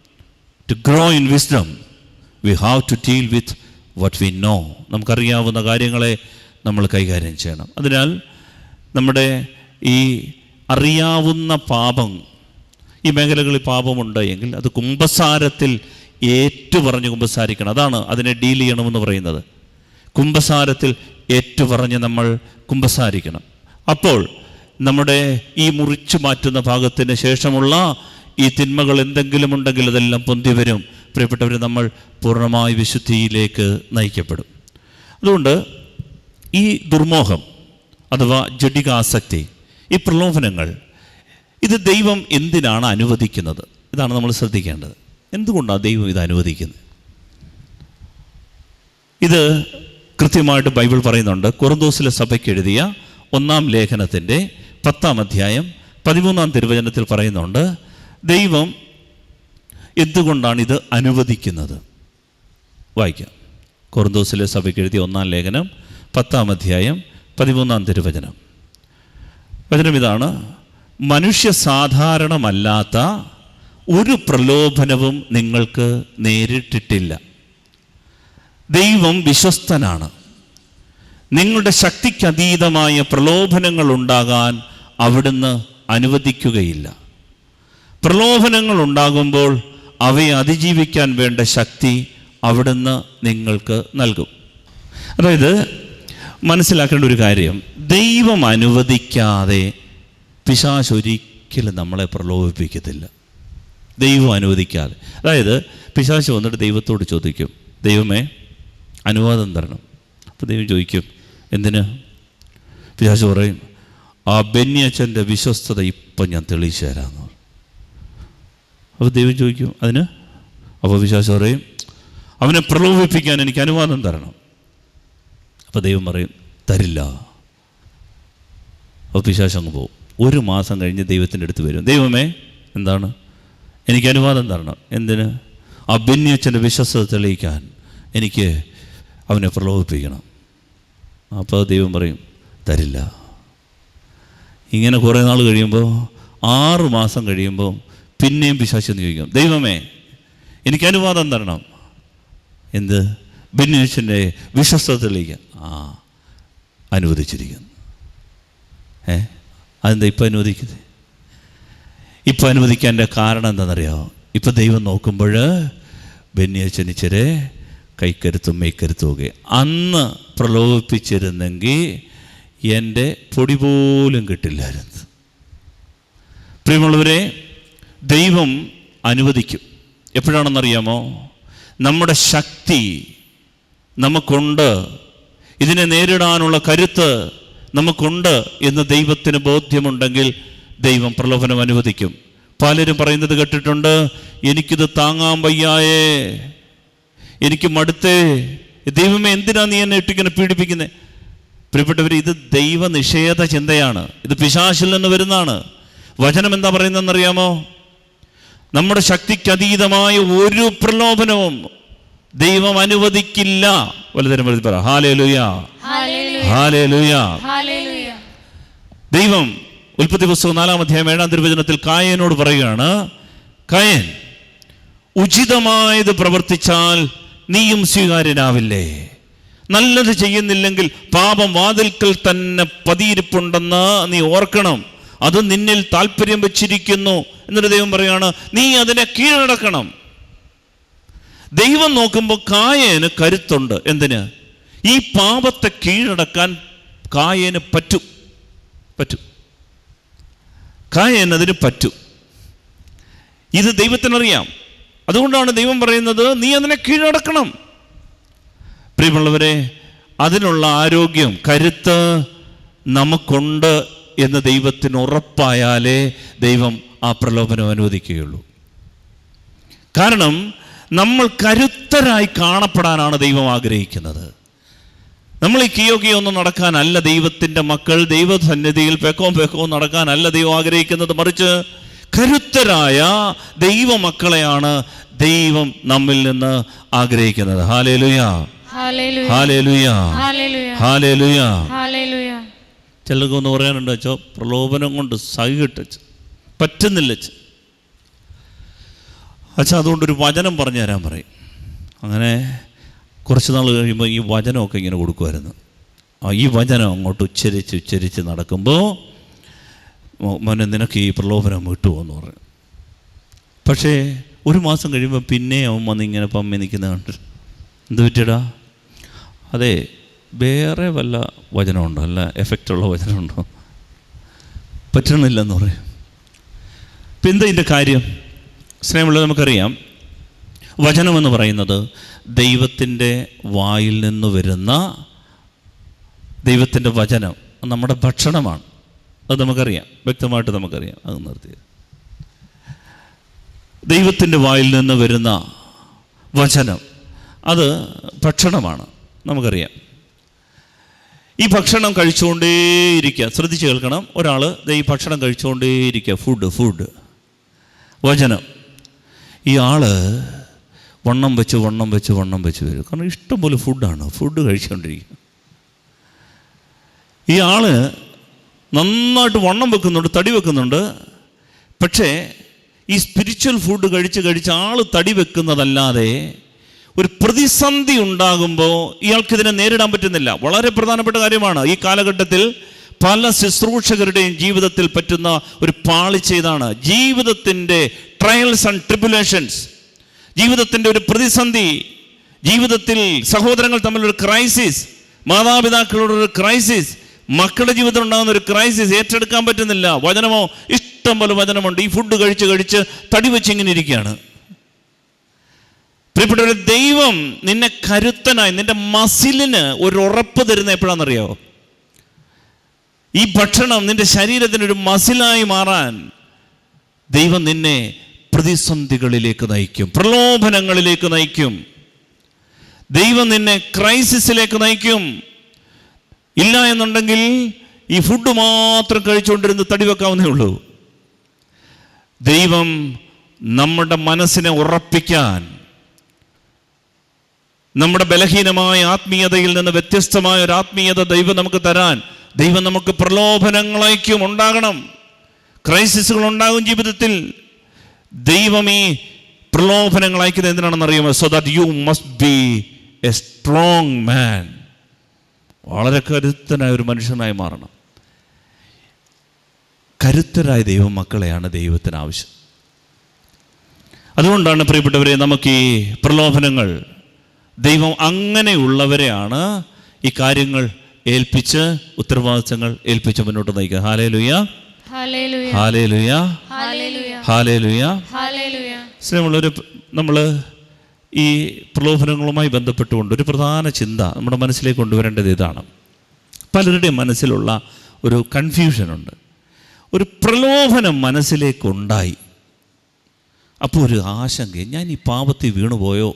to grow in wisdom we have to deal with what we know നമുക്കറിയാവുന്ന കാര്യങ്ങളെ നമ്മൾ കൈകാര്യം ചെയ്യണം അതിനാൽ നമ്മുടെ ഈ അറിയാവുന്ന പാപം ഈ മേഖലകളിൽ പാപമുണ്ട് എങ്കിൽ അത് കുംഭസാരത്തിൽ ഏറ്റുപറഞ്ഞ് കുംഭസാരിക്കണം അതാണ് അതിനെ ഡീൽ ചെയ്യണമെന്ന് പറയുന്നത് കുംഭസാരത്തിൽ ഏറ്റുപറഞ്ഞ് നമ്മൾ കുംഭസാരിക്കണം അപ്പോൾ നമ്മുടെ ഈ മുറിച്ചു മാറ്റുന്ന ഭാഗത്തിന് ശേഷമുള്ള ഈ തിന്മകൾ എന്തെങ്കിലും ഉണ്ടെങ്കിൽ അതെല്ലാം പൊന്തി വരും പ്രിയപ്പെട്ടവർ നമ്മൾ പൂർണ്ണമായി വിശുദ്ധിയിലേക്ക് നയിക്കപ്പെടും അതുകൊണ്ട് ഈ ദുർമോഹം അഥവാ ജഡികാസക്തി ഈ പ്രലോഭനങ്ങൾ ഇത് ദൈവം എന്തിനാണ് അനുവദിക്കുന്നത് ഇതാണ് നമ്മൾ ശ്രദ്ധിക്കേണ്ടത് എന്തുകൊണ്ടാണ് ദൈവം ഇത് അനുവദിക്കുന്നത് ഇത് കൃത്യമായിട്ട് ബൈബിൾ പറയുന്നുണ്ട് കുറുന്തോസിലെ സഭയ്ക്ക് എഴുതിയ ഒന്നാം ലേഖനത്തിൻ്റെ പത്താം അധ്യായം പതിമൂന്നാം തിരുവചനത്തിൽ പറയുന്നുണ്ട് ദൈവം എന്തുകൊണ്ടാണ് ഇത് അനുവദിക്കുന്നത് വായിക്കാം കൊറിന്തോസിലെ സഭയ്ക്ക് എഴുതിയ ഒന്നാം ലേഖനം പത്താം അധ്യായം പതിമൂന്നാം തിരുവചനം വചനം ഇതാണ് മനുഷ്യ സാധാരണമല്ലാത്ത ഒരു പ്രലോഭനവും നിങ്ങൾക്ക് നേരിട്ടിട്ടില്ല ദൈവം വിശ്വസ്തനാണ് നിങ്ങളുടെ ശക്തിക്കതീതമായ പ്രലോഭനങ്ങൾ ഉണ്ടാകാൻ അവിടുന്ന് അനുവദിക്കുകയില്ല പ്രലോഭനങ്ങൾ ഉണ്ടാകുമ്പോൾ അവയെ അതിജീവിക്കാൻ വേണ്ട ശക്തി അവിടുന്ന് നിങ്ങൾക്ക് നൽകും അതായത് മനസ്സിലാക്കേണ്ട ഒരു കാര്യം ദൈവം അനുവദിക്കാതെ പിശാശ് ഒരിക്കലും നമ്മളെ പ്രലോഭിപ്പിക്കത്തില്ല ദൈവം അനുവദിക്കാതെ അതായത് പിശാശ് വന്നിട്ട് ദൈവത്തോട് ചോദിക്കും ദൈവമേ അനുവാദം തരണം അപ്പോൾ ദൈവം ചോദിക്കും എന്തിന് പിശാശ് പറയും ആ ബെന്യച്ചൻ്റെ വിശ്വസ്തത ഇപ്പം ഞാൻ തെളിയിച്ചു തരാമെന്ന് പറയും അപ്പോൾ ദൈവം ചോദിക്കും അതിന് അപ്പോൾ വിശ്വാസം പറയും അവനെ പ്രലോഭിപ്പിക്കാൻ എനിക്ക് അനുവാദം തരണം അപ്പോൾ ദൈവം പറയും തരില്ല അപ്പോൾ പിശാശം അങ്ങ് പോകും ഒരു മാസം കഴിഞ്ഞ് ദൈവത്തിൻ്റെ അടുത്ത് വരും ദൈവമേ എന്താണ് എനിക്ക് അനുവാദം തരണം എന്തിന് ആ ബെന്യച്ചൻ്റെ വിശ്വസത തെളിയിക്കാൻ എനിക്ക് അവനെ പ്രലോഭിപ്പിക്കണം അപ്പോൾ ദൈവം പറയും തരില്ല ഇങ്ങനെ കുറേ നാൾ കഴിയുമ്പോൾ ആറ് മാസം കഴിയുമ്പോൾ പിന്നെയും പിശാശം ചോദിക്കും ദൈവമേ എനിക്ക് അനുവാദം തരണം എന്ത് ബെന്യച്ചൻ്റെ വിശ്വസത തെളിയിക്കാൻ ആ അനുവദിച്ചിരിക്കുന്നു ഏ അതെന്താ ഇപ്പം അനുവദിക്കുന്നത് ഇപ്പം അനുവദിക്കാൻ്റെ കാരണം എന്താണെന്നറിയാമോ ഇപ്പം ദൈവം നോക്കുമ്പോൾ ബെന്യച്ചനിച്ചരെ കൈക്കരുത്തും മെയ്ക്കരുത്തും ഒക്കെ അന്ന് പ്രലോഭിപ്പിച്ചിരുന്നെങ്കിൽ എൻ്റെ പൊടി പോലും കിട്ടില്ലായിരുന്നു പ്രിയമുള്ളവരെ ദൈവം അനുവദിക്കും എപ്പോഴാണെന്നറിയാമോ നമ്മുടെ ശക്തി നമുക്കുണ്ട് ഇതിനെ നേരിടാനുള്ള കരുത്ത് നമുക്കുണ്ട് എന്ന് ദൈവത്തിന് ബോധ്യമുണ്ടെങ്കിൽ ദൈവം പ്രലോഭനം അനുവദിക്കും പലരും പറയുന്നത് കേട്ടിട്ടുണ്ട് എനിക്കിത് താങ്ങാൻ വയ്യായേ എനിക്ക് മടുത്തേ ദൈവമേ എന്തിനാ നീ എന്നെ ഇട്ടിങ്ങനെ പീഡിപ്പിക്കുന്നത് പ്രിയപ്പെട്ടവർ ഇത് ദൈവനിഷേധ ചിന്തയാണ് ഇത് പിശാശിൽ നിന്ന് വരുന്നതാണ് വചനം എന്താ പറയുന്നതെന്നറിയാമോ നമ്മുടെ ശക്തിക്ക് അതീതമായ ഒരു പ്രലോഭനവും ദൈവം അനുവദിക്കില്ല വലുതരം വലുത് പറ ഹാലേ ലുയ ഹല്ലേലൂയ ഹാലേ ലുയ ഹല്ലേലൂയ ദൈവം ഉൽപ്പത്തി പുസ്തകം നാലാം അധ്യായം ഏഴാം തിരുവചനത്തിൽ കായനോട് പറയുകയാണ് കായൻ ഉചിതമായത് പ്രവർത്തിച്ചാൽ നീയും സ്വീകാര്യനാവില്ലേ നല്ലത് ചെയ്യുന്നില്ലെങ്കിൽ പാപം വാതിൽക്കൽ തന്നെ പതിയിരിപ്പുണ്ടെന്ന് നീ ഓർക്കണം അത് നിന്നിൽ താല്പര്യം വെച്ചിരിക്കുന്നു എന്നിട്ട് ദൈവം പറയാണ് നീ അതിനെ കീഴടക്കണം ദൈവം നോക്കുമ്പോൾ കായേന് കരുത്തുണ്ട് എന്തിന് ഈ പാപത്തെ കീഴടക്കാൻ കായേന് പറ്റും പറ്റും കായേന് അതിന് പറ്റും ഇത് ദൈവത്തിനറിയാം അതുകൊണ്ടാണ് ദൈവം പറയുന്നത് നീ അതിനെ കീഴടക്കണം പ്രിയമുള്ളവരെ അതിനുള്ള ആരോഗ്യം കരുത്ത് നമുക്കുണ്ട് എന്ന് ദൈവത്തിന് ഉറപ്പായാലേ ദൈവം ആ പ്രലോഭനം അനുവദിക്കുകയുള്ളൂ കാരണം നമ്മൾ കരുത്തരായി കാണപ്പെടാനാണ് ദൈവം ആഗ്രഹിക്കുന്നത് നമ്മൾ ഈ കിയോ ഒന്നും നടക്കാനല്ല ദൈവത്തിൻ്റെ മക്കൾ ദൈവസന്നിധിയിൽ പെക്കവും പെക്കവും നടക്കാനല്ല ദൈവം ആഗ്രഹിക്കുന്നത് മറിച്ച് കരുത്തരായ ദൈവമക്കളെയാണ് ദൈവം നമ്മിൽ നിന്ന് ആഗ്രഹിക്കുന്നത് ഹാലേലുയ ഹല്ലേലൂയ ഹാലേലുയ ഹല്ലേലൂയ ഹാലേലുയ ഹല്ലേലൂയ ചിലർക്കൊന്ന് പറയാനുണ്ട് വെച്ചോ പ്രലോഭനം കൊണ്ട് സഹിട്ടച്ച് പറ്റുന്നില്ല അച്ഛ അച്ഛാ അതുകൊണ്ടൊരു വചനം പറഞ്ഞു തരാൻ പറയും അങ്ങനെ കുറച്ച് നാൾ കഴിയുമ്പോൾ ഈ വചനമൊക്കെ ഇങ്ങനെ കൊടുക്കുമായിരുന്നു ആ ഈ വചനം അങ്ങോട്ട് ഉച്ചരിച്ച് ഉച്ചരിച്ച് നടക്കുമ്പോൾ മോ- മോനെ നിനക്ക് ഈ പ്രലോഭനം വിട്ടുപോകുന്നു പറഞ്ഞു പക്ഷേ ഒരു മാസം കഴിയുമ്പോൾ പിന്നെ അവൻ വന്ന് ഇങ്ങനെ പമ്മി നിൽക്കുന്ന കണ്ട് എന്ത് പറ്റിയടാ അതെ വേറെ വല്ല വചനമുണ്ടോ അല്ല എഫക്റ്റുള്ള വചനമുണ്ടോ പറ്റണില്ലെന്ന് പറയും ഇപ്പം എന്താ ഇതിൻ്റെ കാര്യം സ്നേഹമുള്ളത് നമുക്കറിയാം വചനമെന്ന് പറയുന്നത് ദൈവത്തിൻ്റെ വായിൽ നിന്ന് വരുന്ന ദൈവത്തിൻ്റെ വചനം നമ്മുടെ ഭക്ഷണമാണ് അത് നമുക്കറിയാം വ്യക്തമായിട്ട് നമുക്കറിയാം അത് നിർത്തി ദൈവത്തിൻ്റെ വായിൽ നിന്ന് വരുന്ന വചനം അത് ഭക്ഷണമാണ് നമുക്കറിയാം ഈ ഭക്ഷണം കഴിച്ചുകൊണ്ടേയിരിക്കുക ശ്രദ്ധിച്ച് കേൾക്കണം ഒരാൾ ഈ ഭക്ഷണം കഴിച്ചുകൊണ്ടേയിരിക്കുക ഫുഡ് ഫുഡ് വചനം ഈ ആള് വണ്ണം വെച്ച് വണ്ണം വെച്ച് വണ്ണം വെച്ച് വരും കാരണം ഇഷ്ടംപോലെ ഫുഡാണ് ഫുഡ് കഴിച്ചുകൊണ്ടിരിക്കുക ഈ ആള് നന്നായിട്ട് വണ്ണം വെക്കുന്നുണ്ട് തടി വെക്കുന്നുണ്ട് പക്ഷേ ഈ സ്പിരിച്വൽ ഫുഡ് കഴിച്ച് കഴിച്ച് ആൾ തടി വെക്കുന്നതല്ലാതെ ഒരു പ്രതിസന്ധി ഉണ്ടാകുമ്പോൾ ഇയാൾക്കിതിനെ നേരിടാൻ പറ്റുന്നില്ല വളരെ പ്രധാനപ്പെട്ട കാര്യമാണ് ഈ കാലഘട്ടത്തിൽ പല ശുശ്രൂഷകരുടെയും ജീവിതത്തിൽ പറ്റുന്ന ഒരു പാളിച്ച ഇതാണ് ജീവിതത്തിൻ്റെ ട്രയൽസ് ആൻഡ് ട്രിബുലേഷൻസ് ജീവിതത്തിൻ്റെ ഒരു പ്രതിസന്ധി ജീവിതത്തിൽ സഹോദരങ്ങൾ തമ്മിലൊരു ക്രൈസിസ് മാതാപിതാക്കളോട് ഒരു ക്രൈസിസ് മക്കളുടെ ജീവിതത്തിൽ ഉണ്ടാകുന്ന ഒരു ക്രൈസിസ് ഏറ്റെടുക്കാൻ പറ്റുന്നില്ല വചനമോ ഇഷ്ടം പോലെ വചനമുണ്ട് ഈ ഫുഡ് കഴിച്ച് കഴിച്ച് തടി വെച്ച് ഇങ്ങനെ ഇരിക്കുകയാണ് പ്രിയപ്പെട്ട ദൈവം നിന്നെ കരുത്തനായി നിന്റെ മസിലിന് ഒരു ഉറപ്പ് തരുന്ന എപ്പോഴാണെന്നറിയാവോ ഈ ഭക്ഷണം നിന്റെ ശരീരത്തിന് ഒരു മസിലായി മാറാൻ ദൈവം നിന്നെ പ്രതിസന്ധികളിലേക്ക് നയിക്കും പ്രലോഭനങ്ങളിലേക്ക് നയിക്കും ദൈവം നിന്നെ ക്രൈസിസിലേക്ക് നയിക്കും ഇല്ല എന്നുണ്ടെങ്കിൽ ഈ ഫുഡ് മാത്രം കഴിച്ചുകൊണ്ടിരുന്ന് തടി വെക്കാവുന്നേ ഉള്ളൂ ദൈവം നമ്മുടെ മനസ്സിനെ ഉറപ്പിക്കാൻ നമ്മുടെ ബലഹീനമായ ആത്മീയതയിൽ നിന്ന് വ്യത്യസ്തമായ ഒരു ആത്മീയത ദൈവം നമുക്ക് തരാൻ ദൈവം നമുക്ക് പ്രലോഭനങ്ങളയക്കും ഉണ്ടാകണം ക്രൈസിസുകൾ ഉണ്ടാകും ജീവിതത്തിൽ ദൈവം ഈ പ്രലോഭനങ്ങൾ അയക്കുന്നത് എന്തിനാണെന്ന് അറിയുമോ so that you must be a strong man വളരെ കരുത്തനായ ഒരു മനുഷ്യനായി മാറണം കരുത്തരായ ദൈവം മക്കളെയാണ് ദൈവത്തിന് ആവശ്യം അതുകൊണ്ടാണ് പ്രിയപ്പെട്ടവരെ നമുക്ക് ഈ പ്രലോഭനങ്ങൾ ദൈവം അങ്ങനെയുള്ളവരെയാണ് ഈ കാര്യങ്ങൾ ഏൽപ്പിച്ച് ഉത്തരവാദിത്തങ്ങൾ ഏൽപ്പിച്ച് മുന്നോട്ട് നയിക്കുക ഹാലേ ലുയ ഹല്ലേലൂയ ഹാലേ ലുയ ഹല്ലേലൂയ ഹാലേ ലുയ ഹല്ലേലൂയ സ്നേഹമുള്ളൊരു നമ്മൾ ഈ പ്രലോഭനങ്ങളുമായി ബന്ധപ്പെട്ടുകൊണ്ട് ഒരു പ്രധാന ചിന്ത നമ്മുടെ മനസ്സിലേക്ക് കൊണ്ടുവരേണ്ടത് ഇതാണ് പലരുടെയും മനസ്സിലുള്ള ഒരു കൺഫ്യൂഷനുണ്ട് ഒരു പ്രലോഭനം മനസ്സിലേക്കുണ്ടായി അപ്പോൾ ഒരു ആശങ്ക ഞാൻ ഈ പാപത്തിൽ വീണുപോയോ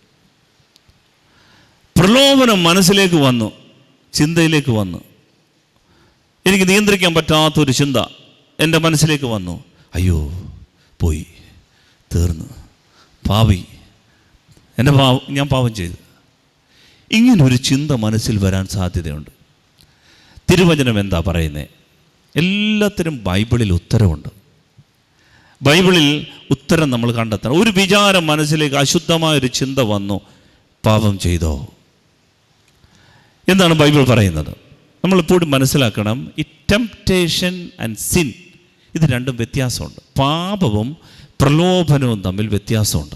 പ്രലോഭനം മനസ്സിലേക്ക് വന്നു ചിന്തയിലേക്ക് വന്നു എനിക്ക് നിയന്ത്രിക്കാൻ പറ്റാത്തൊരു ചിന്ത എൻ്റെ മനസ്സിലേക്ക് വന്നു അയ്യോ പോയി തീർന്നു പാവി എൻ്റെ പാവം ഞാൻ പാവം ചെയ്തു ഇങ്ങനൊരു ചിന്ത മനസ്സിൽ വരാൻ സാധ്യതയുണ്ട് തിരുവചനം എന്താ പറയുന്നത് എല്ലാത്തിനും ബൈബിളിൽ ഉത്തരവുണ്ട് ബൈബിളിൽ ഉത്തരം നമ്മൾ കണ്ടെത്തണം ഒരു വിചാരം മനസ്സിലേക്ക് അശുദ്ധമായ ഒരു ചിന്ത വന്നു പാപം ചെയ്തോ എന്താണ് ബൈബിൾ പറയുന്നത് നമ്മളെപ്പോഴും മനസ്സിലാക്കണം ഈ ടെംപ്റ്റേഷൻ ആൻഡ് സിൻ ഇത് രണ്ടും വ്യത്യാസമുണ്ട് പാപവും പ്രലോഭനവും തമ്മിൽ വ്യത്യാസമുണ്ട്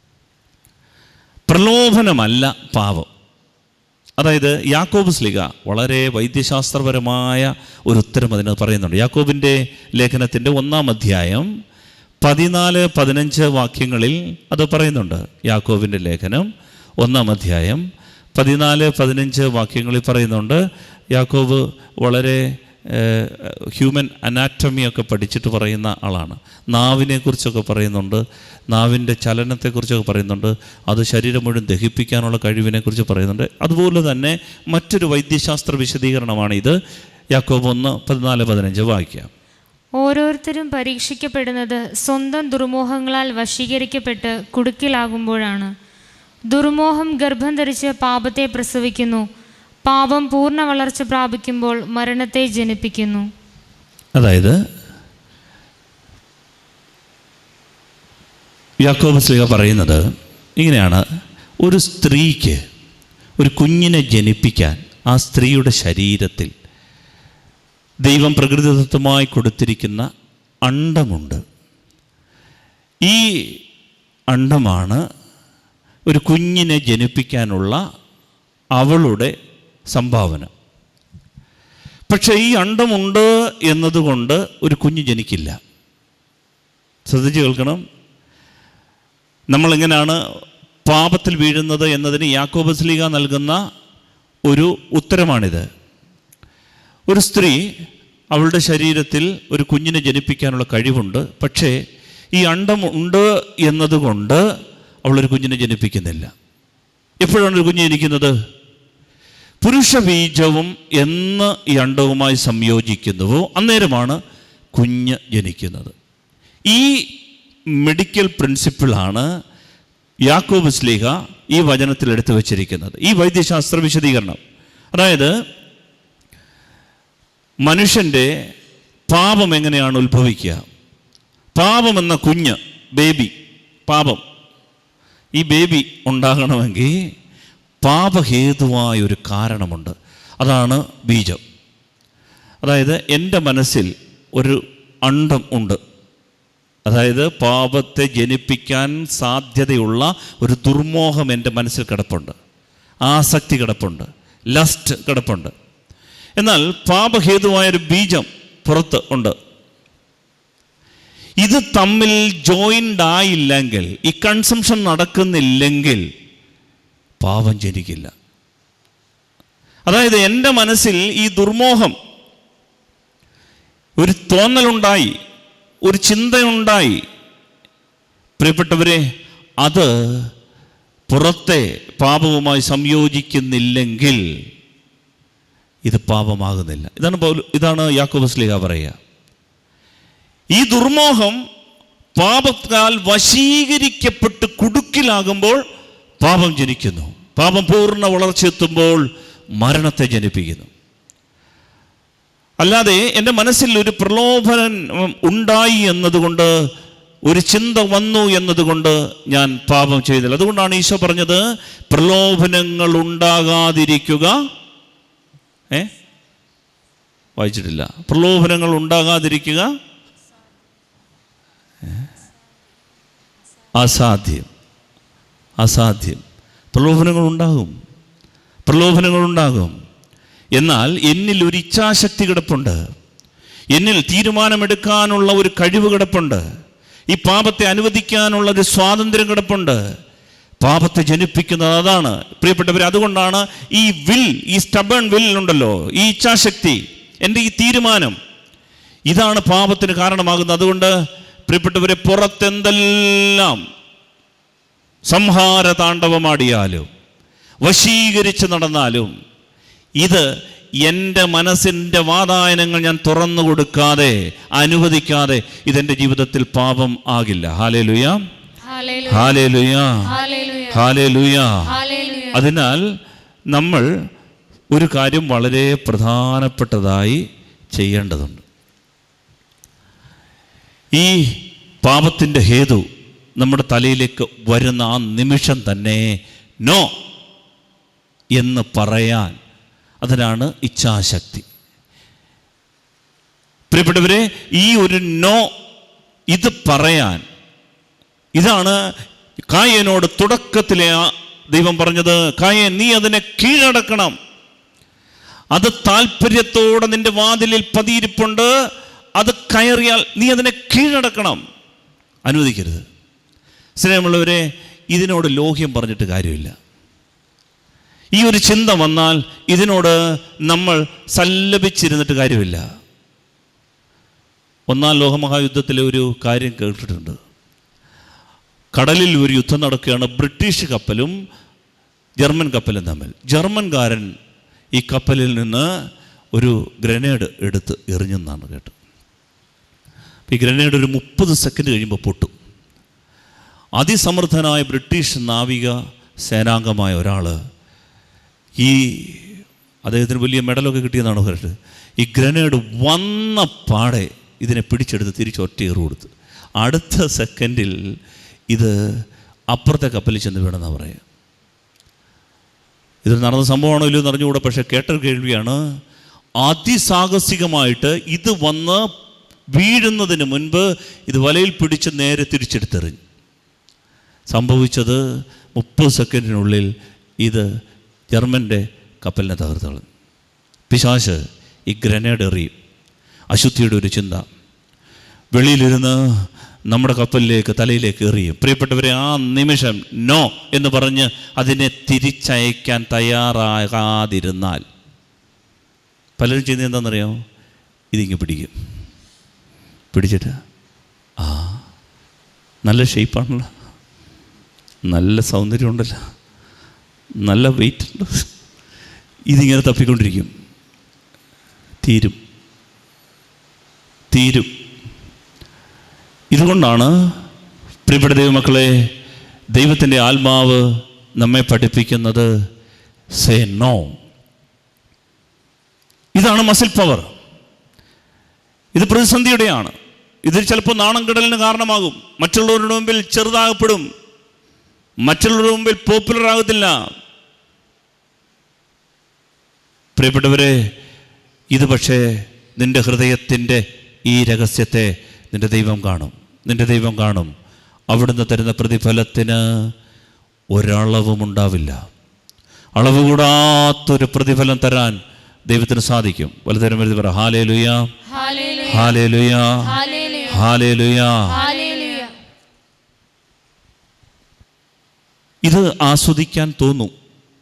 പ്രലോഭനമല്ല പാപം അതായത് യാക്കോബ് സ്ലിക വളരെ വൈദ്യശാസ്ത്രപരമായ ഒരു ഉത്തരം അതിന് പറയുന്നുണ്ട് യാക്കോബിൻ്റെ ലേഖനത്തിൻ്റെ ഒന്നാം അധ്യായം പതിനാല് പതിനഞ്ച് വാക്യങ്ങളിൽ അത് പറയുന്നുണ്ട് യാക്കോബിൻ്റെ ലേഖനം ഒന്നാം അധ്യായം പതിനാല് പതിനഞ്ച് വാക്യങ്ങളിൽ പറയുന്നുണ്ട് യാക്കോബ് വളരെ ഹ്യൂമൻ അനാറ്റമിയൊക്കെ പഠിച്ചിട്ട് പറയുന്ന ആളാണ് നാവിനെക്കുറിച്ചൊക്കെ പറയുന്നുണ്ട് നാവിൻ്റെ ചലനത്തെക്കുറിച്ചൊക്കെ പറയുന്നുണ്ട് അത് ശരീരം മുഴുവൻ ദഹിപ്പിക്കാനുള്ള കഴിവിനെക്കുറിച്ച് പറയുന്നുണ്ട് അതുപോലെ തന്നെ മറ്റൊരു വൈദ്യശാസ്ത്ര വിശദീകരണമാണ് ഇത് യാക്കോബ് ഒന്ന് പതിനാല് പതിനഞ്ച് വായിക്കാം ഓരോരുത്തരും പരീക്ഷിക്കപ്പെടുന്നത് സ്വന്തം ദുർമോഹങ്ങളാൽ വശീകരിക്കപ്പെട്ട് കുടുക്കിലാകുമ്പോഴാണ് ദുർമോഹം ഗർഭം ധരിച്ച് പാപത്തെ പ്രസവിക്കുന്നു പാപം പൂർണ്ണ വളർച്ച പ്രാപിക്കുമ്പോൾ മരണത്തെ ജനിപ്പിക്കുന്നു അതായത് യാക്കോബ് സ്ലിഹ പറയുന്നത് ഇങ്ങനെയാണ് ഒരു സ്ത്രീക്ക് ഒരു കുഞ്ഞിനെ ജനിപ്പിക്കാൻ ആ സ്ത്രീയുടെ ശരീരത്തിൽ ദൈവം പ്രകൃതിദത്തമായി കൊടുത്തിരിക്കുന്ന അണ്ടമുണ്ട് ഈ അണ്ടമാണ് ഒരു കുഞ്ഞിനെ ജനിപ്പിക്കാനുള്ള അവളുടെ സംഭാവന പക്ഷേ ഈ അണ്ടമുണ്ട് എന്നതുകൊണ്ട് ഒരു കുഞ്ഞ് ജനിക്കില്ല ശ്രദ്ധിച്ച് കേൾക്കണം നമ്മളെങ്ങനെയാണ് പാപത്തിൽ വീഴുന്നത് എന്നതിന് യാക്കോബസ്ലീഗ നൽകുന്ന ഒരു ഉത്തരമാണിത് ഒരു സ്ത്രീ അവളുടെ ശരീരത്തിൽ ഒരു കുഞ്ഞിനെ ജനിപ്പിക്കാനുള്ള കഴിവുണ്ട് പക്ഷേ ഈ അണ്ടം ഉണ്ട് എന്നതുകൊണ്ട് അവളൊരു കുഞ്ഞിനെ ജനിപ്പിക്കുന്നില്ല എപ്പോഴാണ് ഒരു കുഞ്ഞ് ജനിക്കുന്നത് പുരുഷ ബീജവും എന്ന് ഈ അണ്ടവുമായി സംയോജിക്കുന്നുവോ അന്നേരമാണ് കുഞ്ഞ് ജനിക്കുന്നത് ഈ മെഡിക്കൽ പ്രിൻസിപ്പിളാണ് യാക്കോബ് സ്ലീഹ ഈ വചനത്തിൽ എടുത്തു വച്ചിരിക്കുന്നത് ഈ വൈദ്യശാസ്ത്ര വിശദീകരണം അതായത് മനുഷ്യൻ്റെ പാപം എങ്ങനെയാണ് ഉത്ഭവിക്കുക പാപം എന്ന കുഞ്ഞ് ബേബി പാപം ഈ ബേബി ഉണ്ടാകണമെങ്കിൽ പാപഹേതുവായ ഒരു കാരണമുണ്ട് അതാണ് ബീജം അതായത് എൻ്റെ മനസ്സിൽ ഒരു അണ്ടം ഉണ്ട് അതായത് പാപത്തെ ജനിപ്പിക്കാൻ സാധ്യതയുള്ള ഒരു ദുർമോഹം എൻ്റെ മനസ്സിൽ കിടപ്പുണ്ട് ആസക്തി കിടപ്പുണ്ട് ലസ്റ്റ് കിടപ്പുണ്ട് എന്നാൽ പാപഹേതുവായൊരു ബീജം പുറത്ത് ഉണ്ട് ഇത് തമ്മിൽ ജോയിൻ്റ് ആയില്ലെങ്കിൽ ഈ കൺസംഷൻ നടക്കുന്നില്ലെങ്കിൽ പാപം ജനിക്കില്ല അതായത് എൻ്റെ മനസ്സിൽ ഈ ദുർമോഹം ഒരു തോന്നലുണ്ടായി ഒരു ചിന്തയുണ്ടായി പ്രിയപ്പെട്ടവരെ അത് പുറത്തെ പാപവുമായി സംയോജിക്കുന്നില്ലെങ്കിൽ ഇത് പാപമാകുന്നില്ല ഇതാണ് പൗല ഇതാണ് യാക്കോബസ്ലിക പറയുക ഈ ദുർമോഹം പാപത്താൽ വശീകരിക്കപ്പെട്ട് കുടുക്കിലാകുമ്പോൾ പാപം ജനിക്കുന്നു പാപം പൂർണ്ണ വളർച്ചയെത്തുമ്പോൾ മരണത്തെ ജനിപ്പിക്കുന്നു അല്ലാതെ എൻ്റെ മനസ്സിൽ ഒരു പ്രലോഭനം ഉം, ഉണ്ടായി എന്നതുകൊണ്ട് ഒരു ചിന്ത വന്നു എന്നതുകൊണ്ട് ഞാൻ പാപം ചെയ്തില്ല അതുകൊണ്ടാണ് ഈശോ പറഞ്ഞത് പ്രലോഭനങ്ങൾ ഉണ്ടാകാതിരിക്കുക ഏ വായിച്ചിട്ടില്ല പ്രലോഭനങ്ങൾ ഉണ്ടാകാതിരിക്കുക ഏ? അസാധ്യം അസാധ്യം പ്രലോഭനങ്ങൾ ഉണ്ടാകും പ്രലോഭനങ്ങൾ ഉണ്ടാകും എന്നാൽ എന്നിൽ ഒരു ഇച്ഛാശക്തി കിടപ്പുണ്ട് എന്നിൽ തീരുമാനമെടുക്കാനുള്ള ഒരു കഴിവ് കിടപ്പുണ്ട് ഈ പാപത്തെ അനുവദിക്കാനുള്ള ഒരു സ്വാതന്ത്ര്യം കിടപ്പുണ്ട് പാപത്തെ ജനിപ്പിക്കുന്നത് അതാണ് പ്രിയപ്പെട്ടവർ അതുകൊണ്ടാണ് ഈ വിൽ ഈ സ്റ്റബൺ വിൽ ഉണ്ടല്ലോ ഈ ഇച്ഛാശക്തി എൻ്റെ ഈ തീരുമാനം ഇതാണ് പാപത്തിന് കാരണമാകുന്നത് അതുകൊണ്ട് പ്രിയപ്പെട്ടവരെ പുറത്തെന്തെല്ലാം സംഹാര താണ്ഡവമാടിയാലും വശീകരിച്ച് നടന്നാലും ഇത് എൻ്റെ മനസ്സിൻ്റെ വാതായനങ്ങൾ ഞാൻ തുറന്നു കൊടുക്കാതെ അനുവദിക്കാതെ ഇതെൻ്റെ ജീവിതത്തിൽ പാപം ആകില്ല ഹാലേ hallelujah hallelujah. Hallelujah hallelujah. Hallelujah hallelujah. അതിനാൽ നമ്മൾ ഒരു കാര്യം വളരെ പ്രധാനപ്പെട്ടതായി ചെയ്യേണ്ടതുണ്ട് ഈ പാപത്തിൻ്റെ ഹേതു നമ്മുടെ തലയിലേക്ക് വരുന്ന ആ നിമിഷം തന്നെ നോ എന്ന് പറയാൻ അതിനാണ് ഇച്ഛാശക്തി പ്രിയപ്പെട്ടവരെ ഈ ഒരു നോ ഇത് പറയാൻ ഇതാണ് കായനോട് തുടക്കത്തിലെ ആ ദൈവം പറഞ്ഞത് കായൻ നീ അതിനെ കീഴടക്കണം അത് താല്പര്യത്തോടെ നിന്റെ വാതിലിൽ പതിയിരിപ്പുണ്ട് അത് കയറിയാൽ നീ അതിനെ കീഴടക്കണം അനുവദിക്കരുത് സ്നേഹമുള്ളവരെ ഇതിനോട് ലോഹ്യം പറഞ്ഞിട്ട് കാര്യമില്ല ഈ ഒരു ചിന്ത വന്നാൽ ഇതിനോട് നമ്മൾ സല്ലപിച്ചിരുന്നിട്ട് കാര്യമില്ല ഒന്നാം ലോകമഹായുദ്ധത്തിലെ ഒരു കാര്യം കേട്ടിട്ടുണ്ട് കടലിൽ ഒരു യുദ്ധം നടക്കുകയാണ് ബ്രിട്ടീഷ് കപ്പലും ജർമ്മൻ കപ്പലും തമ്മിൽ ജർമ്മൻകാരൻ ഈ കപ്പലിൽ നിന്ന് ഒരു ഗ്രനേഡ് എടുത്ത് എറിഞ്ഞെന്നാണ് കേട്ടത് അപ്പോൾ ഈ ഗ്രനേഡ് ഒരു മുപ്പത് സെക്കൻഡ് കഴിയുമ്പോൾ പൊട്ടും അതിസമർത്ഥനായ ബ്രിട്ടീഷ് നാവിക സേനാംഗമായ ഒരാൾ ഈ അദ്ദേഹത്തിന് വലിയ മെഡലൊക്കെ കിട്ടിയെന്നാണ് പറഞ്ഞത് ഈ ഗ്രനേഡ് വന്ന പാടെ ഇതിനെ പിടിച്ചെടുത്ത് തിരിച്ച് ഒറ്റ ഏറ് കൊടുത്ത് അടുത്ത സെക്കൻഡിൽ ഇത് അപ്പുറത്തെ കപ്പലിൽ ചെന്ന് വീണെന്നാണ് പറയുക ഇത് നടന്ന സംഭവമാണോ ഇല്ലയോ എന്ന് അറിഞ്ഞുകൂടെ പക്ഷേ കേട്ടൊരു കേൾവിയാണ് അതിസാഹസികമായിട്ട് ഇത് വന്ന് വീഴുന്നതിന് മുൻപ് ഇത് വലയിൽ പിടിച്ച് നേരെ തിരിച്ചെടുത്തെറിഞ്ഞു സംഭവിച്ചത് മുപ്പത് സെക്കൻഡിനുള്ളിൽ ഇത് ജർമ്മൻ്റെ കപ്പലിനെ തകർത്ത് കളഞ്ഞു പിശാശ് ഈ ഗ്രനേഡ് എറിയും അശുദ്ധിയുടെ ഒരു ചിന്ത വെളിയിലിരുന്ന് നമ്മുടെ കപ്പലിലേക്ക് തലയിലേക്ക് എറിയും പ്രിയപ്പെട്ടവരെ ആ നിമിഷം നോ എന്ന് പറഞ്ഞ് അതിനെ തിരിച്ചയക്കാൻ തയ്യാറാകാതിരുന്നാൽ പലരും ചെയ്യുന്നത് എന്താണെന്നറിയാമോ ഇതിങ്ങ് പിടിക്കും പിടിച്ചിട്ട് ആ നല്ല ഷേപ്പാണല്ലോ നല്ല സൗന്ദര്യമുണ്ടല്ലോ നല്ല വെയിറ്റ് ഉണ്ട് ഇതിങ്ങനെ തപ്പിക്കൊണ്ടിരിക്കും തീരും തീരും ഇതുകൊണ്ടാണ് പ്രിയപ്പെട്ട ദൈവമക്കളെ ദൈവത്തിൻ്റെ ആത്മാവ് നമ്മെ പഠിപ്പിക്കുന്നത് സേ നോ ഇതാണ് മസിൽ പവർ ഇത് പ്രതിസന്ധിയുടെയാണ് ഇത് ചിലപ്പോൾ നാണം കെടലിന് കാരണമാകും മറ്റുള്ളവരുടെ മുമ്പിൽ ചെറുതാകപ്പെടും മറ്റുള്ളവരുടെ മുമ്പിൽ പോപ്പുലർ ആകത്തില്ല പ്രിയപ്പെട്ടവരെ ഇത് പക്ഷേ നിന്റെ ഹൃദയത്തിൻ്റെ ഈ രഹസ്യത്തെ നിന്റെ ദൈവം കാണും നിന്റെ ദൈവം കാണും അവിടുന്ന് തരുന്ന പ്രതിഫലത്തിന് ഒരളവും ഉണ്ടാവില്ല അളവ് കൂടാത്തൊരു പ്രതിഫലം തരാൻ ദൈവത്തിന് സാധിക്കും വലുതരം എഴുതി പറ ഹാലേ hallelujah hallelujah hallelujah hallelujah hallelujah hallelujah ഇത് ആസ്വദിക്കാൻ തോന്നും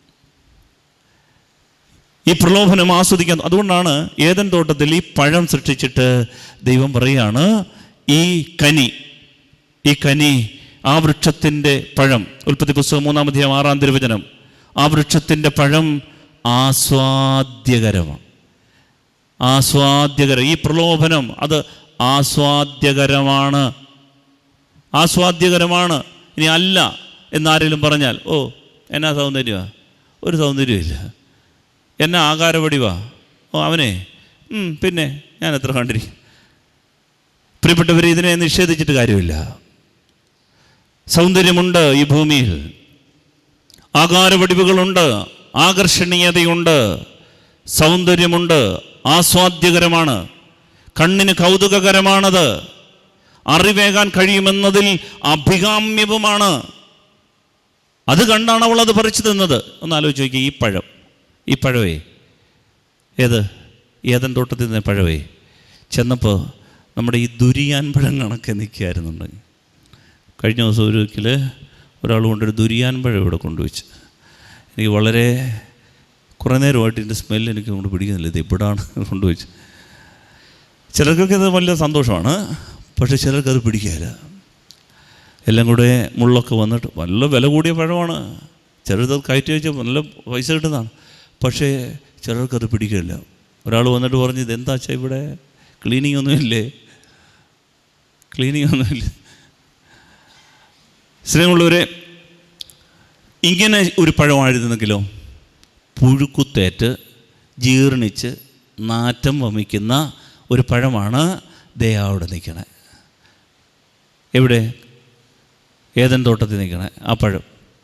ഈ പ്രലോഭനം ആസ്വദിക്കാൻ അതുകൊണ്ടാണ് ഏതൻ തോട്ടത്തിൽ ഈ പഴം സൃഷ്ടിച്ചിട്ട് ദൈവം പറയുകയാണ് ഈ കനി ഈ കനി ആ വൃക്ഷത്തിൻ്റെ പഴം ഉൽപ്പത്തി പുസ്തകം മൂന്നാമധ്യായം ആറാം തിരുവചനം ആ വൃക്ഷത്തിൻ്റെ പഴം ആസ്വാദ്യകരമാണ് ആസ്വാദ്യകരം ഈ പ്രലോഭനം അത് ആസ്വാദ്യകരമാണ് ആസ്വാദ്യകരമാണ് ഇനി അല്ല എന്നാരെങ്കിലും പറഞ്ഞാൽ ഓ എന്നാ സൗന്ദര്യമാ ഒരു സൗന്ദര്യമില്ല എന്നാ ആകാരവടിവാ ഓ അവനെ ഉം, പിന്നെ ഞാൻ എത്ര കണ്ടിരിക്കും പ്രിയപ്പെട്ടവർ ഇതിനെ നിഷേധിച്ചിട്ട് കാര്യമില്ല സൗന്ദര്യമുണ്ട് ഈ ഭൂമിയിൽ ആകാരവടിവുകളുണ്ട് ആകർഷണീയതയുണ്ട് സൗന്ദര്യമുണ്ട് ആസ്വാദ്യകരമാണ് കണ്ണിന് കൗതുകകരമാണത് അറിവേകാൻ കഴിയുമെന്നതിൽ അഭികാമ്യവുമാണ് അത് കണ്ടാണ് അവൾ അത് പറിച്ചു തിന്നത് ഒന്ന് ആലോചിച്ച് നോക്കി ഈ പഴം ഈ പഴവേ ഏത് ഏതൻ തോട്ടത്തിൽ നിന്ന് പഴവേ ചെന്നപ്പോൾ നമ്മുടെ ഈ ദുരിയാൻ പഴം കണക്കെ നിൽക്കുകയായിരുന്നുണ്ടെങ്കിൽ കഴിഞ്ഞ ദിവസം ഒരു വീക്കിൽ ഒരാൾ കൊണ്ടൊരു ദുരിയാൻ പഴം ഇവിടെ കൊണ്ടുവച്ച് എനിക്ക് വളരെ കുറേ നേരമായിട്ട് ഇതിൻ്റെ സ്മെല്ല് എനിക്ക് കൊണ്ട് പിടിക്കുന്നില്ല ഇത് ഇവിടാണ് കൊണ്ടുവച്ച് ചിലർക്കൊക്കെ ഇത് വലിയ സന്തോഷമാണ് പക്ഷേ ചിലർക്കത് പിടിക്കുകയില്ല എല്ലാം കൂടെ മുള്ളൊക്കെ വന്നിട്ട് നല്ല വില കൂടിയ പഴമാണ് ചിലത് കയറ്റി വെച്ച് നല്ല പൈസ കിട്ടുന്നതാണ് പക്ഷേ ചിലർക്കത് പിടിക്കില്ല ഒരാൾ വന്നിട്ട് പറഞ്ഞു ഇതെന്താ വെച്ചാൽ ഇവിടെ ക്ലീനിങ് ഒന്നുമില്ലേ ക്ലീനിങ് ഒന്നുമില്ല സ്നേഹമുള്ളവരെ ഇങ്ങനെ ഒരു പഴമായിരുന്നെങ്കിലോ പുഴുക്കുത്തേറ്റ് ജീർണിച്ച് നാറ്റം വമിക്കുന്ന ഒരു പഴമാണ് ദേ അവിടെ നിൽക്കണേ എവിടെ ഏതൻ തോട്ടത്തിൽ നിൽക്കണേ ആ പഴം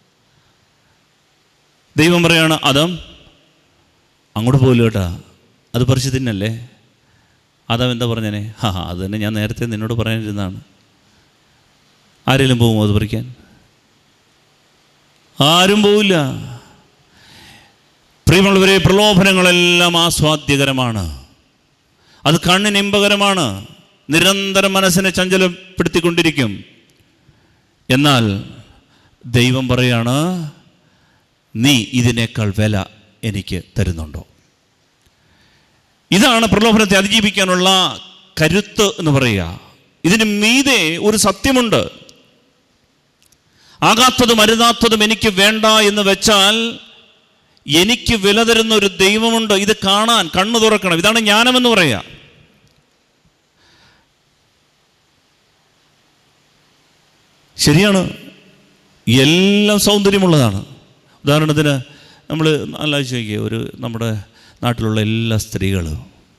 ദൈവം പറയാണ് അതം അങ്ങോട്ട് പോകില്ല കേട്ടാ അത് പറിച്ച് തിന്നല്ലേ അതം എന്താ പറഞ്ഞേനെ ഹാ ഹാ അത് തന്നെ ഞാൻ നേരത്തെ നിന്നോട് പറയാനിരുന്നതാണ് ആരെങ്കിലും പോകുമോ അത് പറിക്കാൻ ആരും പോവില്ല പ്രിയമുള്ളവരെ പ്രലോഭനങ്ങളെല്ലാം ആസ്വാദ്യകരമാണ് അത് കണ്ണിന് ഇമ്പകരമാണ് നിരന്തരം മനസ്സിനെ ചഞ്ചലപ്പെടുത്തിക്കൊണ്ടിരിക്കും എന്നാൽ ദൈവം പറയാണ് നീ ഇതിനേക്കാൾ വില എനിക്ക് തരുന്നുണ്ടോ ഇതാണ് പ്രലോഭനത്തെ അതിജീവിക്കാനുള്ള കരുത്ത് എന്ന് പറയുക ഇതിന് മീതെ ഒരു സത്യമുണ്ട് ആകാത്തതും അരുതാത്തതും എനിക്ക് വേണ്ട എന്ന് വെച്ചാൽ എനിക്ക് വില തരുന്ന ഒരു ദൈവമുണ്ട് ഇത് കാണാൻ കണ്ണു തുറക്കണം ഇതാണ് ജ്ഞാനമെന്ന് പറയുക ശരിയാണ് എല്ലാം സൗന്ദര്യമുള്ളതാണ് ഉദാഹരണത്തിന് നമ്മൾ ആലോചിച്ച് നോക്കിയേ ഒരു നമ്മുടെ നാട്ടിലുള്ള എല്ലാ സ്ത്രീകളും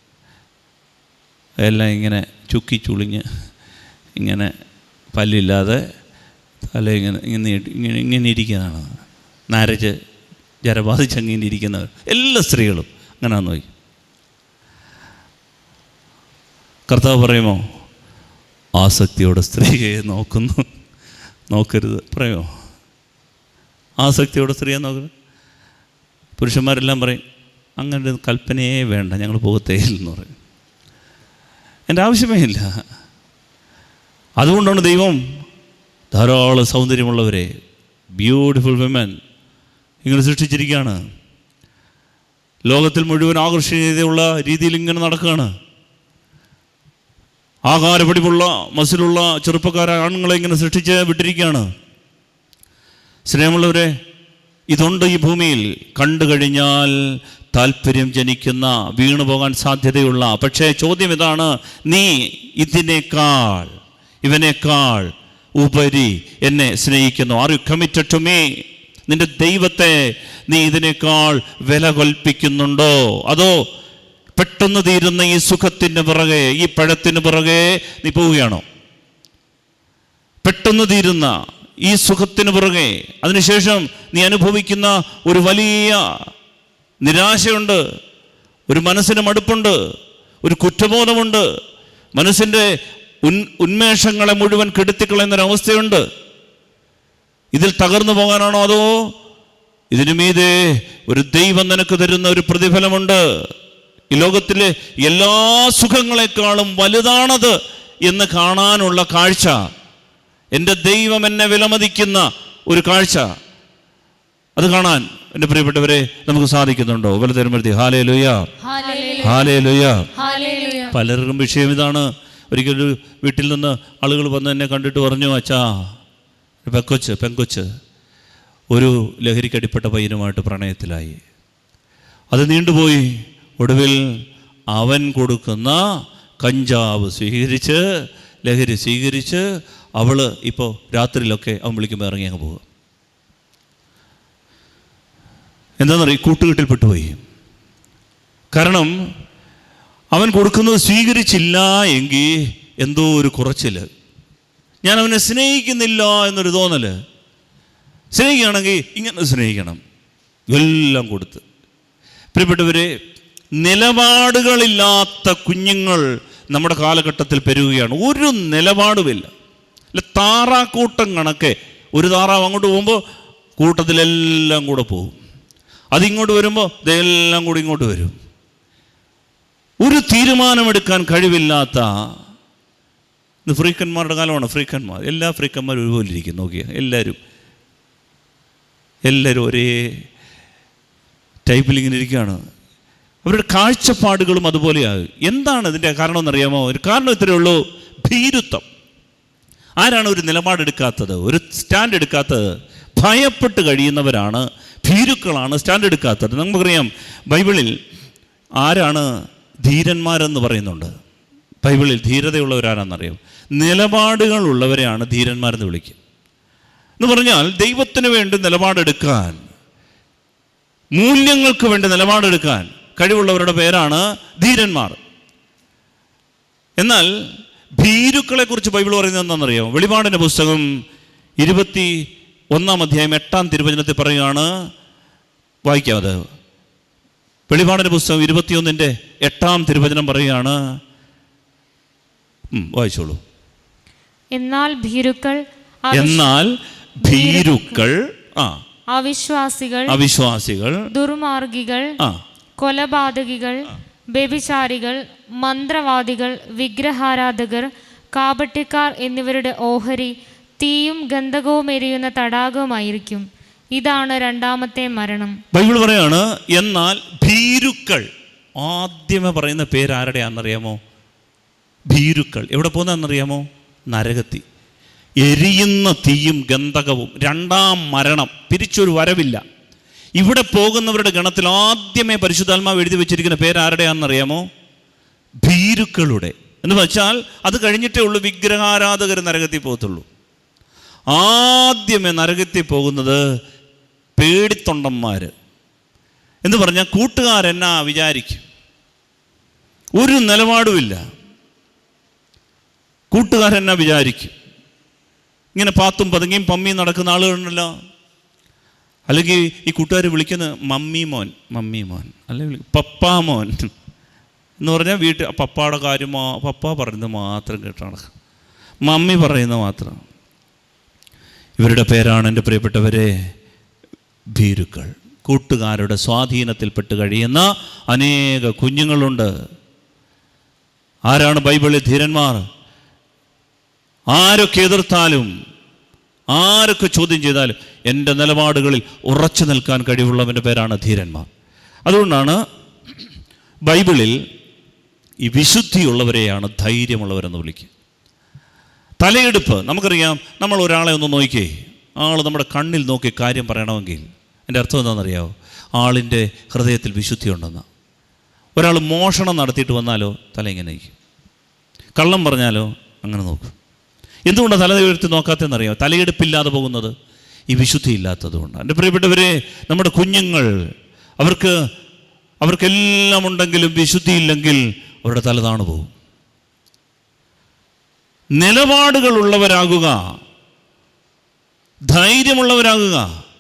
എല്ലാം ഇങ്ങനെ ചുക്കി ചുളിഞ്ഞ് ഇങ്ങനെ പല്ലില്ലാതെ തല ഇങ്ങനെ ഇങ്ങനെ ഇട്ട് ഇങ്ങനെ ഇങ്ങനെ ഇരിക്കുന്നതാണ് നരച്ച് ജരബാധിച്ച് അങ്ങനെ ഇരിക്കുന്നവർ എല്ലാ സ്ത്രീകളും അങ്ങനെയാന്ന് നോക്കി കർത്താവ് പറയുമോ ആസക്തിയോടെ സ്ത്രീയെ നോക്കുന്നു നോക്കരുത് പറയുമോ ആസക്തിയോടെ സ്ത്രീയെ നോക്കരുത് പുരുഷന്മാരെല്ലാം പറയും അങ്ങനെ ഒരു കൽപ്പനയേ വേണ്ട ഞങ്ങൾ പോകത്തേ എന്ന് പറയും എൻ്റെ ആവശ്യമേ ഇല്ല അതുകൊണ്ടാണ് ദൈവം ധാരാളം സൗന്ദര്യമുള്ളവരെ ബ്യൂട്ടിഫുൾ വിമൻ ഇങ്ങനെ സൃഷ്ടിച്ചിരിക്കുകയാണ് ലോകത്തിൽ മുഴുവൻ ആകർഷണീയതയുള്ള രീതിയിൽ ഇങ്ങനെ നടക്കുകയാണ് ആകാരപടിവുള്ള മസിലുള്ള ചെറുപ്പക്കാരായ ആണുങ്ങളെ ഇങ്ങനെ സൃഷ്ടിച്ച് വിട്ടിരിക്കുകയാണ് സ്നേഹമുള്ളവരെ ഇതുണ്ട് ഈ ഭൂമിയിൽ കണ്ടു കഴിഞ്ഞാൽ താല്പര്യം ജനിക്കുന്ന വീണു പോകാൻ സാധ്യതയുള്ള പക്ഷേ ചോദ്യം ഇതാണ് നീ ഇതിനേക്കാൾ ഇവനേക്കാൾ ഉപരി എന്നെ സ്നേഹിക്കുന്നു are you committed to me നിന്റെ ദൈവത്തെ നീ ഇതിനേക്കാൾ വില കൽപ്പിക്കുന്നുണ്ടോ അതോ പെട്ടെന്ന് തീരുന്ന ഈ സുഖത്തിന് പിറകെ ഈ പഴത്തിന് പിറകെ നീ പോവുകയാണോ പെട്ടെന്ന് തീരുന്ന ഈ സുഖത്തിന് പുറകെ അതിനുശേഷം നീ അനുഭവിക്കുന്ന ഒരു വലിയ നിരാശയുണ്ട് ഒരു മനസ്സിന് മടുപ്പുണ്ട് ഒരു കുറ്റബോധമുണ്ട് മനസ്സിൻ്റെ ഉൻ ഉന്മേഷങ്ങളെ മുഴുവൻ കെടുത്തിക്കളയുന്നൊരവസ്ഥയുണ്ട് ഇതിൽ തകർന്നു പോകാനാണോ അതോ ഇതിനു മീതെ ഒരു ദൈവം നിനക്ക് തരുന്ന ഒരു പ്രതിഫലമുണ്ട് ഈ ലോകത്തിലെ എല്ലാ സുഖങ്ങളെക്കാളും വലുതാണത് എന്ന് കാണാനുള്ള കാഴ്ച എൻ്റെ ദൈവം എന്നെ വിലമതിക്കുന്ന ഒരു കാഴ്ച അത് കാണാൻ എൻ്റെ പ്രിയപ്പെട്ടവരെ നമുക്ക് സാധിക്കുന്നുണ്ടോ വലുതരുമ്പഴത്തി ഹാലേ ലുയ ഹല്ലേലൂയ ഹാലേ ലുയ ഹല്ലേലൂയ പലർക്കും വിഷയം ഇതാണ് ഒരിക്കലൊരു വീട്ടിൽ നിന്ന് ആളുകൾ വന്ന് എന്നെ കണ്ടിട്ട് പറഞ്ഞു അച്ഛാ ഒരു പെക്കൊച്ച് പെങ്കൊച്ച് ഒരു ലഹരിക്കടിപ്പെട്ട പയ്യനുമായിട്ട് പ്രണയത്തിലായി അത് നീണ്ടുപോയി ഒടുവിൽ അവൻ കൊടുക്കുന്ന കഞ്ചാവ് സ്വീകരിച്ച് ലഹരി സ്വീകരിച്ച് അവൾ ഇപ്പോൾ രാത്രിയിലൊക്കെ അവൻ വിളിക്കുമ്പോൾ ഇറങ്ങി അങ്ങ് പോകുക എന്താണെന്നറിയ കൂട്ടുകെട്ടിൽ പെട്ടുപോയി കാരണം അവൻ കൊടുക്കുന്നത് സ്വീകരിച്ചില്ല എങ്കിൽ എന്തോ ഒരു കുറച്ചിൽ ഞാൻ അവനെ സ്നേഹിക്കുന്നില്ല എന്നൊരു തോന്നൽ സ്നേഹിക്കുകയാണെങ്കിൽ ഇങ്ങനെ സ്നേഹിക്കണം എല്ലാം കൊടുത്ത് പ്രിയപ്പെട്ടവരെ നിലപാടുകളില്ലാത്ത കുഞ്ഞുങ്ങൾ നമ്മുടെ കാലഘട്ടത്തിൽ പെരുകുകയാണ് ഒരു നിലപാടുമില്ല അല്ല താറാക്കൂട്ടം കണക്കെ ഒരു താറാവ് അങ്ങോട്ട് പോകുമ്പോൾ കൂട്ടത്തിലെല്ലാം കൂടെ പോകും അതിങ്ങോട്ട് വരുമ്പോൾ ഇതെല്ലാം കൂടി ഇങ്ങോട്ട് വരും ഒരു തീരുമാനമെടുക്കാൻ കഴിവില്ലാത്ത ഇന്ന് ഫ്രീക്കന്മാരുടെ കാലമാണ് ഫ്രീക്കന്മാർ എല്ലാ ഫ്രീക്കന്മാരും ഒരുപോലെ ഇരിക്കും നോക്കിയ എല്ലാവരും എല്ലാവരും ഒരേ ടൈപ്പിൽ ഇങ്ങനെ ഇരിക്കുകയാണ് അവരുടെ കാഴ്ചപ്പാടുകളും അതുപോലെയാകും എന്താണ് ഇതിൻ്റെ കാരണം എന്നറിയാമോ ഒരു കാരണം ഇത്രയേ ഉള്ളൂ ഭീരുത്വം ആരാണ് ഒരു നിലപാടെടുക്കാത്തത് ഒരു സ്റ്റാൻഡ് എടുക്കാത്തത് ഭയപ്പെട്ട് കഴിയുന്നവരാണ് ഭീരുക്കളാണ് സ്റ്റാൻഡ് എടുക്കാത്തത് നമുക്കറിയാം ബൈബിളിൽ ആരാണ് ധീരന്മാരെന്ന് പറയുന്നുണ്ട് ബൈബിളിൽ ധീരതയുള്ളവരാരാണെന്നറിയാം നിലപാടുകളുള്ളവരെയാണ് ധീരന്മാരെന്ന് വിളിക്കുക എന്ന് പറഞ്ഞാൽ ദൈവത്തിന് വേണ്ടി നിലപാടെടുക്കാൻ മൂല്യങ്ങൾക്ക് വേണ്ടി നിലപാടെടുക്കാൻ കഴിവുള്ളവരുടെ പേരാണ് ധീരന്മാർ എന്നാൽ ഭീരുക്കളെ കുറിച്ച് ബൈബിൾ പറയുന്നത് എന്താണെന്നറിയാമോ വെളിപാടിൻ്റെ പുസ്തകം ഇരുപത്തി ഒന്നാം അധ്യായം എട്ടാം തിരുവചനത്തിൽ പറയുകയാണ് വായിക്കാം അത് വെളിപാടിൻ്റെ പുസ്തകം ഇരുപത്തിയൊന്നിൻ്റെ എട്ടാം തിരുവചനം പറയുകയാണ് ഉം, വായിച്ചോളൂ എന്നാൽ ഭീരുക്കൾ അവിശ്- എന്നാൽ ഭീരുക്കൾ ആ അവിശ്വാസികൾ അവിശ്വാസികൾ ദുർമാർഗികൾ ആ കൊലപാതകികൾ വ്യഭിചാരികൾ മന്ത്രവാദികൾ വിഗ്രഹാരാധകർ കാപട്യക്കാർ എന്നിവരുടെ ഓഹരി തീയും ഗന്ധകവും എരിയുന്ന തടാകവുമായിരിക്കും ഇതാണ് രണ്ടാമത്തെ മരണം ബൈബിൾ പറയാണ് എന്നാൽ ഭീരുക്കൾ ആദ്യമേ പറയുന്ന പേര് ആരുടെയാണെന്നറിയാമോ ഭീരുക്കൾ എവിടെ പോകുന്നതെന്നറിയാമോ നരകത്തി എരിയുന്ന തീയും ഗന്ധകവും രണ്ടാം മരണം പിരിച്ചൊരു വരവില്ല ഇവിടെ പോകുന്നവരുടെ ഗണത്തിൽ ആദ്യമേ പരിശുദ്ധാത്മാവ് എഴുതി വെച്ചിരിക്കുന്ന പേര് ആരുടെയാണെന്നറിയാമോ ഭീരുക്കളുടെ എന്ന് വെച്ചാൽ അത് കഴിഞ്ഞിട്ടേ ഉള്ളൂ വിഗ്രഹാരാധകർ നരകത്തിൽ പോകത്തുള്ളൂ ആദ്യമേ നരകത്തിൽ പോകുന്നത് പേടിത്തൊണ്ടന്മാർ എന്ന് പറഞ്ഞാൽ കൂട്ടുകാരെന്നാ വിചാരിക്കും ഒരു നിലപാടുമില്ല കൂട്ടുകാരെന്നാ വിചാരിക്കും ഇങ്ങനെ പാത്തും പതുങ്ങിയും പമ്മിയും നടക്കുന്ന ആളുകളുണ്ടല്ലോ അല്ലെങ്കിൽ ഈ കൂട്ടുകാർ വിളിക്കുന്ന മമ്മി മോൻ മമ്മി മോൻ അല്ലെങ്കിൽ പപ്പാ മോൻ എന്ന് പറഞ്ഞാൽ വീട്ടിൽ പപ്പായുടെ കാര്യം മാ പപ്പ പറയുന്നത് മാത്രം കേട്ട് നടക്കും മമ്മി പറയുന്നത് മാത്രം ഇവരുടെ പേരാണ് എൻ്റെ പ്രിയപ്പെട്ടവരെ ഭീരുക്കൾ കൂട്ടുകാരുടെ സ്വാധീനത്തിൽപ്പെട്ട് കഴിയുന്ന അനേക കുഞ്ഞുങ്ങളുണ്ട് ആരാണ് ബൈബിളിൽ ധീരന്മാർ ആരൊക്കെ എതിർത്താലും ആരൊക്കെ ചോദ്യം ചെയ്താലും എൻ്റെ നിലപാടുകളിൽ ഉറച്ചു നിൽക്കാൻ കഴിവുള്ളവൻ്റെ പേരാണ് ധീരന്മാർ അതുകൊണ്ടാണ് ബൈബിളിൽ ഈ വിശുദ്ധിയുള്ളവരെയാണ് ധൈര്യമുള്ളവരെന്ന് വിളിക്കുക തലയെടുപ്പ് നമുക്കറിയാം നമ്മൾ ഒരാളെ ഒന്ന് നോക്കിയേ ആൾ നമ്മുടെ കണ്ണിൽ നോക്കി കാര്യം പറയണമെങ്കിൽ എൻ്റെ അർത്ഥം എന്താണെന്നറിയാമോ ആളിൻ്റെ ഹൃദയത്തിൽ വിശുദ്ധി ഉണ്ടെന്ന് ഒരാൾ മോഷണം നടത്തിയിട്ട് വന്നാലോ തല ഇങ്ങനെ ഇരിക്കും കള്ളം പറഞ്ഞാലോ അങ്ങനെ നോക്കും എന്തുകൊണ്ടാണ് തല ഉയർത്തി നോക്കാത്തതെന്നറിയാമോ തലയെടുപ്പില്ലാതെ പോകുന്നത് ഈ വിശുദ്ധി ഇല്ലാത്തതുകൊണ്ട് എൻ്റെ പ്രിയപ്പെട്ടവരെ നമ്മുടെ കുഞ്ഞുങ്ങൾ അവർക്ക് അവർക്കെല്ലാം ഉണ്ടെങ്കിലും വിശുദ്ധിയില്ലെങ്കിൽ അവരുടെ തല താണു പോകും നിലപാടുകളുള്ളവരാകുക ധൈര്യമുള്ളവരാകുക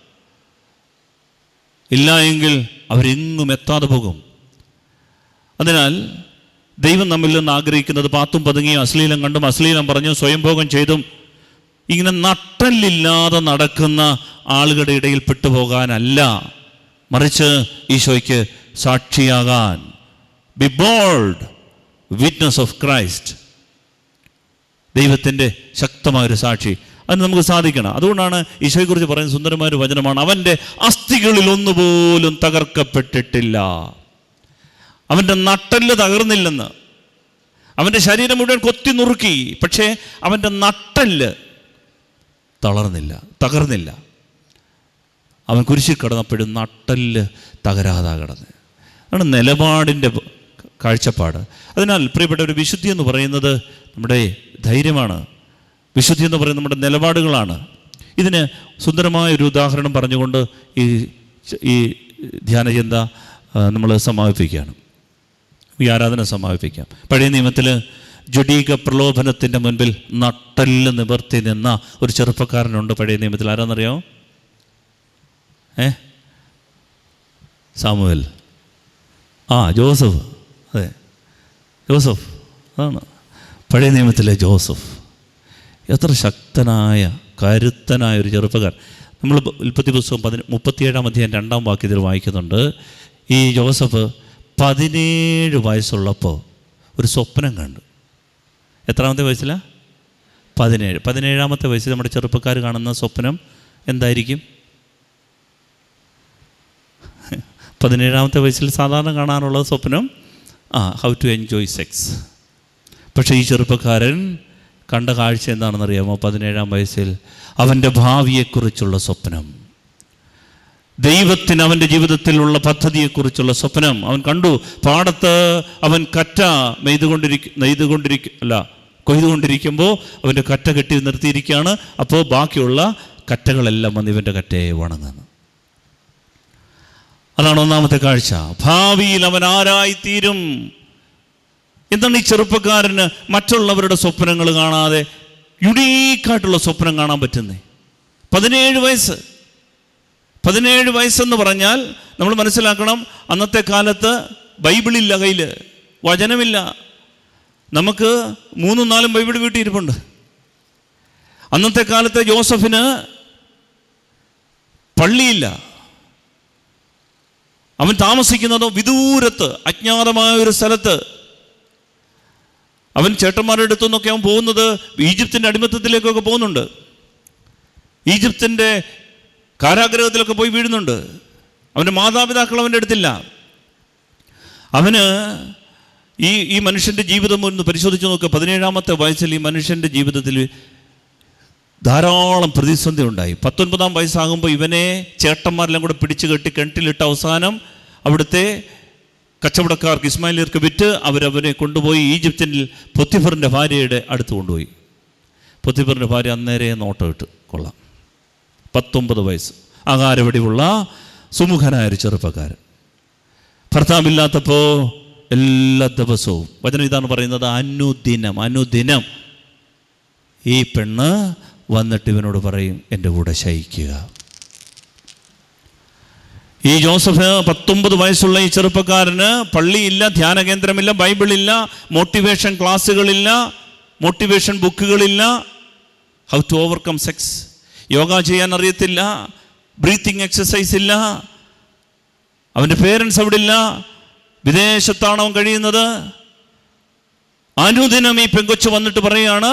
ഇല്ല എങ്കിൽ അവരെങ്ങും എത്താതെ പോകും അതിനാൽ ദൈവം നമ്മിൽ നിന്ന് ആഗ്രഹിക്കുന്നത് പാത്തും പതുങ്ങിയും അശ്ലീലം കണ്ടും അശ്ലീലം പറഞ്ഞും സ്വയംഭോഗം ചെയ്തും ഇങ്ങനെ നട്ടല്ലില്ലാതെ നടക്കുന്ന ആളുകളുടെ ഇടയിൽ പെട്ടുപോകാനല്ല മറിച്ച് ഈശോയ്ക്ക് സാക്ഷിയാകാൻ be bold witness of Christ ദൈവത്തിൻ്റെ ശക്തമായൊരു സാക്ഷി അത് നമുക്ക് സാധിക്കണം അതുകൊണ്ടാണ് ഈശോയെക്കുറിച്ച് പറയുന്ന സുന്ദരമായ ഒരു വചനമാണ് അവൻ്റെ അസ്ഥികളിൽ ഒന്നുപോലും തകർക്കപ്പെട്ടിട്ടില്ല അവൻ്റെ നട്ടല് തകർന്നില്ലെന്ന് അവൻ്റെ ശരീരം മുഴുവൻ കൊത്തി നുറുക്കി പക്ഷേ അവൻ്റെ നട്ടല് തളർന്നില്ല തകർന്നില്ല അവൻ കുരിശിൽ കിടന്നപ്പോഴും നട്ടല് തകരാതാ കിടന്ന് ആണ് നിലപാടിൻ്റെ കാഴ്ചപ്പാട് അതിനാൽ പ്രിയപ്പെട്ട ഒരു വിശുദ്ധി എന്ന് പറയുന്നത് നമ്മുടെ ധൈര്യമാണ് വിശുദ്ധി എന്ന് പറയുന്നത് നമ്മുടെ നിലപാടുകളാണ് ഇതിന് സുന്ദരമായ ഒരു ഉദാഹരണം പറഞ്ഞുകൊണ്ട് ഈ ഈ ധ്യാനചിന്ത നമ്മൾ സമാപിപ്പിക്കുകയാണ് ഈ ആരാധന സമാപിപ്പിക്കാം പഴയ നിയമത്തിൽ ജഡീക പ്രലോഭനത്തിൻ്റെ മുൻപിൽ നട്ടല് നിവർത്തി നിന്ന ഒരു ചെറുപ്പക്കാരനുണ്ട് പഴയ നിയമത്തിൽ ആരാന്നറിയാമോ ഏ സാമുവൽ ആ ജോസഫ് അതെ ജോസഫ് അതാണ് പഴയ നിയമത്തിലെ ജോസഫ് എത്ര ശക്തനായ കരുത്തനായ ഒരു ചെറുപ്പക്കാരൻ നമ്മൾ ഉൽപ്പത്തി പുസ്തകം പതിന മുപ്പത്തിയേഴാം അധ്യായം രണ്ടാം വാക്യത്തിൽ വായിക്കുന്നുണ്ട് ഈ ജോസഫ് പതിനേഴ് വയസ്സുള്ളപ്പോൾ ഒരു സ്വപ്നം കണ്ടു എത്രാമത്തെ വയസ്സിലാണ് പതിനേഴ് പതിനേഴാമത്തെ വയസ്സിൽ നമ്മുടെ ചെറുപ്പക്കാർ കാണുന്ന സ്വപ്നം എന്തായിരിക്കും പതിനേഴാമത്തെ വയസ്സിൽ സാധാരണ കാണാനുള്ള സ്വപ്നം ആ ഹൗ ടു എൻജോയ് സെക്സ് പക്ഷേ ഈ ചെറുപ്പക്കാരൻ കണ്ട കാഴ്ച എന്താണെന്നറിയാമോ പതിനേഴാം വയസ്സിൽ അവൻ്റെ ഭാവിയെക്കുറിച്ചുള്ള സ്വപ്നം ദൈവത്തിന് അവൻ്റെ ജീവിതത്തിലുള്ള പദ്ധതിയെക്കുറിച്ചുള്ള സ്വപ്നം അവൻ കണ്ടു പാടത്ത് അവൻ കറ്റ നെയ്തുകൊണ്ടിരിക്ക നെയ്തുകൊണ്ടിരിക്ക അല്ല കൊയ്തുകൊണ്ടിരിക്കുമ്പോൾ അവൻ്റെ കറ്റ കെട്ടി നിർത്തിയിരിക്കുകയാണ് അപ്പോൾ ബാക്കിയുള്ള കറ്റകളെല്ലാം വന്ന് ഇവൻ്റെ കറ്റയെ വണങ്ങുന്നു അതാണ് ഒന്നാമത്തെ കാഴ്ച ഭാവിയിൽ അവൻ ആരായിത്തീരും എന്താണ് ഈ ചെറുപ്പക്കാരന് മറ്റുള്ളവരുടെ സ്വപ്നങ്ങൾ കാണാതെ യുണീക്കായിട്ടുള്ള സ്വപ്നം കാണാൻ പറ്റുന്നേ പതിനേഴ് വയസ്സ് പതിനേഴ് വയസ്സെന്ന് പറഞ്ഞാൽ നമ്മൾ മനസ്സിലാക്കണം അന്നത്തെ കാലത്ത് ബൈബിളില്ല കയ്യിൽ വചനമില്ല നമുക്ക് മൂന്നും നാലും ബൈബിൾ വീട്ടിൽ ഇരിപ്പുണ്ട് അന്നത്തെ കാലത്തെ ജോസഫിന് പള്ളിയില്ല അവൻ താമസിക്കുന്നതോ വിദൂരത്ത് അജ്ഞാതമായ ഒരു സ്ഥലത്ത് അവൻ ചേട്ടന്മാരുടെ അടുത്തു നിന്നൊക്കെ അവൻ പോകുന്നത് ഈജിപ്തിൻ്റെ അടിമത്തത്തിലേക്കൊക്കെ പോകുന്നുണ്ട് ഈജിപ്തിൻ്റെ കാരാഗ്രഹത്തിലൊക്കെ പോയി വീഴുന്നുണ്ട് അവൻ്റെ മാതാപിതാക്കൾ അവൻ്റെ അടുത്തില്ല അവന് ഈ ഈ മനുഷ്യൻ്റെ ജീവിതം ഒന്ന് പരിശോധിച്ച് നോക്കുക പതിനേഴാമത്തെ വയസ്സിൽ ഈ മനുഷ്യൻ്റെ ജീവിതത്തിൽ ധാരാളം പ്രതിസന്ധി ഉണ്ടായി പത്തൊൻപതാം വയസ്സാകുമ്പോൾ ഇവനെ ചേട്ടന്മാരെല്ലാം കൂടെ പിടിച്ചു കെട്ടി കിണറ്റിലിട്ട അവസാനം അവിടുത്തെ കച്ചവടക്കാർക്ക് ഇസ്മായിലിയർക്ക് വിറ്റ് അവരവനെ കൊണ്ടുപോയി ഈജിപ്തിൽ പൊത്തിഫറിൻ്റെ ഭാര്യയുടെ അടുത്ത് കൊണ്ടുപോയി പൊത്തിഫറിൻ്റെ ഭാര്യ അന്നേരെ നോട്ടം ഇട്ട് കൊള്ളാം പത്തൊമ്പത് വയസ്സ് ആകാരവടിവുള്ള സുമുഖനായ ഒരു ചെറുപ്പക്കാരൻ ഭർത്താവില്ലാത്തപ്പോൾ എല്ലാ ദിവസവും വചനം ഇതാണ് പറയുന്നത് അനുദിനം അനുദിനം ഈ പെണ്ണ് വന്നിട്ട് ഇവനോട് പറയും എൻ്റെ കൂടെ ശയിക്കുക ഈ ജോസഫ് പത്തൊമ്പത് വയസ്സുള്ള ഈ ചെറുപ്പക്കാരന് പള്ളിയില്ല ധ്യാന കേന്ദ്രമില്ല ബൈബിളില്ല മോട്ടിവേഷൻ ക്ലാസ്സുകളില്ല മോട്ടിവേഷൻ ബുക്കുകളില്ല how to overcome sex yoga ചെയ്യാൻ അറിയത്തില്ല ബ്രീത്തിങ് എക്സസൈസ് ഇല്ല അവൻ്റെ പേരൻസ് അവിടെ ഇല്ല വിദേശത്താണ് അവൻ കഴിയുന്നത് അനുദിനം ഈ പെങ്കൊച്ചു വന്നിട്ട് പറയുകയാണ്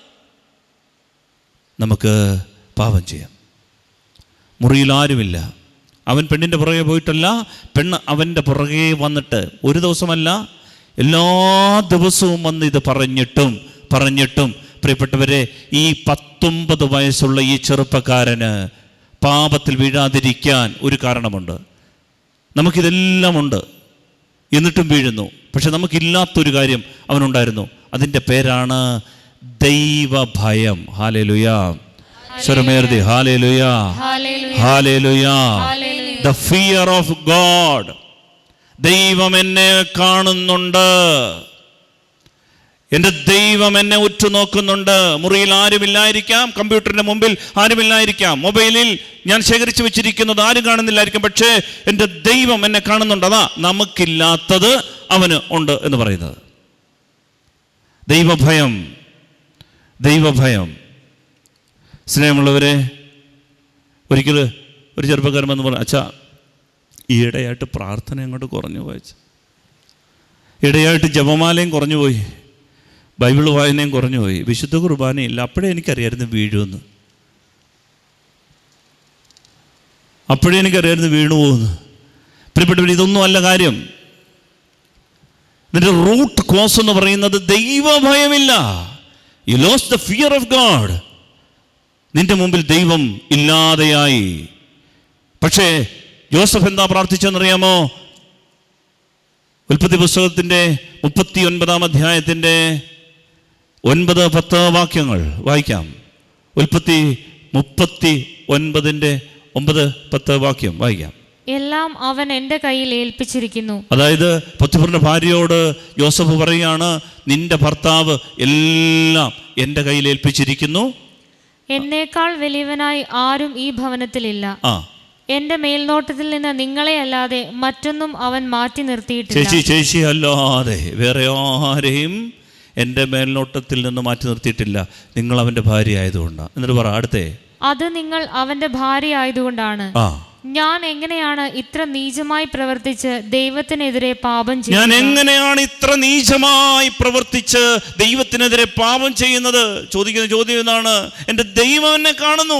നമുക്ക് പാപം ചെയ്യാം മുറിയിൽ ആരുമില്ല അവൻ പെണ്ണിൻ്റെ പുറകെ പോയിട്ടല്ല പെണ്ണ് അവൻ്റെ പുറകെ വന്നിട്ട് ഒരു ദിവസമല്ല എല്ലാ ദിവസവും വന്ന് ഇത് പറഞ്ഞിട്ടും പറഞ്ഞിട്ടും പ്രിയപ്പെട്ടവരെ ഈ പത്തൊമ്പത് വയസ്സുള്ള ഈ ചെറുപ്പക്കാരന് പാപത്തിൽ വീഴാതിരിക്കാൻ ഒരു കാരണമുണ്ട് നമുക്കിതെല്ലാം ഉണ്ട് എന്നിട്ടും വീഴുന്നു പക്ഷെ നമുക്കില്ലാത്തൊരു കാര്യം അവനുണ്ടായിരുന്നു അതിൻ്റെ പേരാണ് ദൈവഭയം ഹാലേ ലുയാ സ്വരമേർതി ഹാലേ hallelujah hallelujah. Hallelujah hallelujah. The fear of God ദൈവം എന്നെ കാണുന്നുണ്ട് എൻ്റെ ദൈവം എന്നെ ഉറ്റുനോക്കുന്നുണ്ട് മുറിയിൽ ആരുമില്ലായിരിക്കാം കമ്പ്യൂട്ടറിൻ്റെ മുമ്പിൽ ആരുമില്ലായിരിക്കാം മൊബൈലിൽ ഞാൻ ശേഖരിച്ചു വെച്ചിരിക്കുന്നത് ആരും കാണുന്നില്ലായിരിക്കും പക്ഷേ എൻ്റെ ദൈവം എന്നെ കാണുന്നുണ്ട് അതാ നമുക്കില്ലാത്തത് അവന് ഉണ്ട് എന്ന് പറയുന്നത് ദൈവഭയം ദൈവഭയം സ്നേഹമുള്ളവരെ ഒരിക്കൽ ഒരു ചെറുപ്പക്കാരൻ വന്ന് പറഞ്ഞു അച്ഛാ ഈയിടെയായിട്ട് പ്രാർത്ഥന അങ്ങോട്ട് കുറഞ്ഞു പോയച്ച ഇടയായിട്ട് ജപമാലയും കുറഞ്ഞു പോയി ബൈബിൾ വായനയും കുറഞ്ഞു പോയി വിശുദ്ധ കുർബാനയില്ല അപ്പോഴേ എനിക്കറിയായിരുന്നു വീഴുമെന്ന് അപ്പോഴേ എനിക്കറിയായിരുന്നു വീണു പോകുന്നു പ്രിയപ്പെട്ടവർ ഇതൊന്നും അല്ല കാര്യം ഇതിൻ്റെ റൂട്ട് കോസ് എന്ന് പറയുന്നത് ദൈവഭയമില്ല you lose the fear of God നിന്റെ മുമ്പിൽ ദൈവം ഇല്ലാതെയായി പക്ഷേ ജോസഫ് എന്താ പ്രാർത്ഥിച്ചെന്നറിയാമോ ഉൽപ്പത്തി പുസ്തകത്തിൻ്റെ മുപ്പത്തി ഒൻപതാം അധ്യായത്തിൻ്റെ ഒൻപത് പത്ത് വാക്യങ്ങൾ വായിക്കാം ഉൽപ്പത്തി മുപ്പത്തി ഒൻപതിൻ്റെ ഒമ്പത് പത്ത് വാക്യം വായിക്കാം എല്ലാം അവൻ എൻ്റെ കയ്യിൽ ഏൽപ്പിച്ചിരിക്കുന്നു അതായത് പൊത്തിഫറിൻ്റെ ഭാര്യയോട് ജോസഫ് പറയുകയാണ് നിന്റെ ഭർത്താവ് എല്ലാം എൻ്റെ കയ്യിൽ ഏൽപ്പിച്ചിരിക്കുന്നു എന്നേക്കാൾ വലിയവനായി ആരും ഈ ഭവനത്തിലില്ല ആ എന്റെ മേൽനോട്ടത്തിൽ നിന്ന് നിങ്ങളെ അല്ലാതെ മറ്റൊന്നും അവൻ മാറ്റി നിർത്തിയിട്ടില്ല ചേച്ചി ചേച്ചി അല്ലാതെ വേറെ ആരെയും എൻ്റെ മേൽനോട്ടത്തിൽ നിന്ന് മാറ്റി നിർത്തിയിട്ടില്ല നിങ്ങൾ അവൻ്റെ ഭാര്യ ആയതുകൊണ്ടാണ് എന്നിട്ട് പറ അടുത്തേ അത് നിങ്ങൾ അവന്റെ ഭാര്യ ആയതുകൊണ്ടാണ് ആ ഞാൻ എങ്ങനെയാണ് ഇത്ര നീചമായി പ്രവർത്തിച്ച് ദൈവത്തിനെതിരെ പാപം ഞാൻ ചെയ്യുന്നത് എങ്ങനെയാണ് ഇത്ര നീചമായി പ്രവർത്തിച്ച് ദൈവത്തിനെതിരെ പാപം ചെയ്യുന്നത് ചോദിക്കുന്ന ചോദ്യം ഇതാണ് എൻ്റെ ദൈവം എന്നെ കാണുന്നു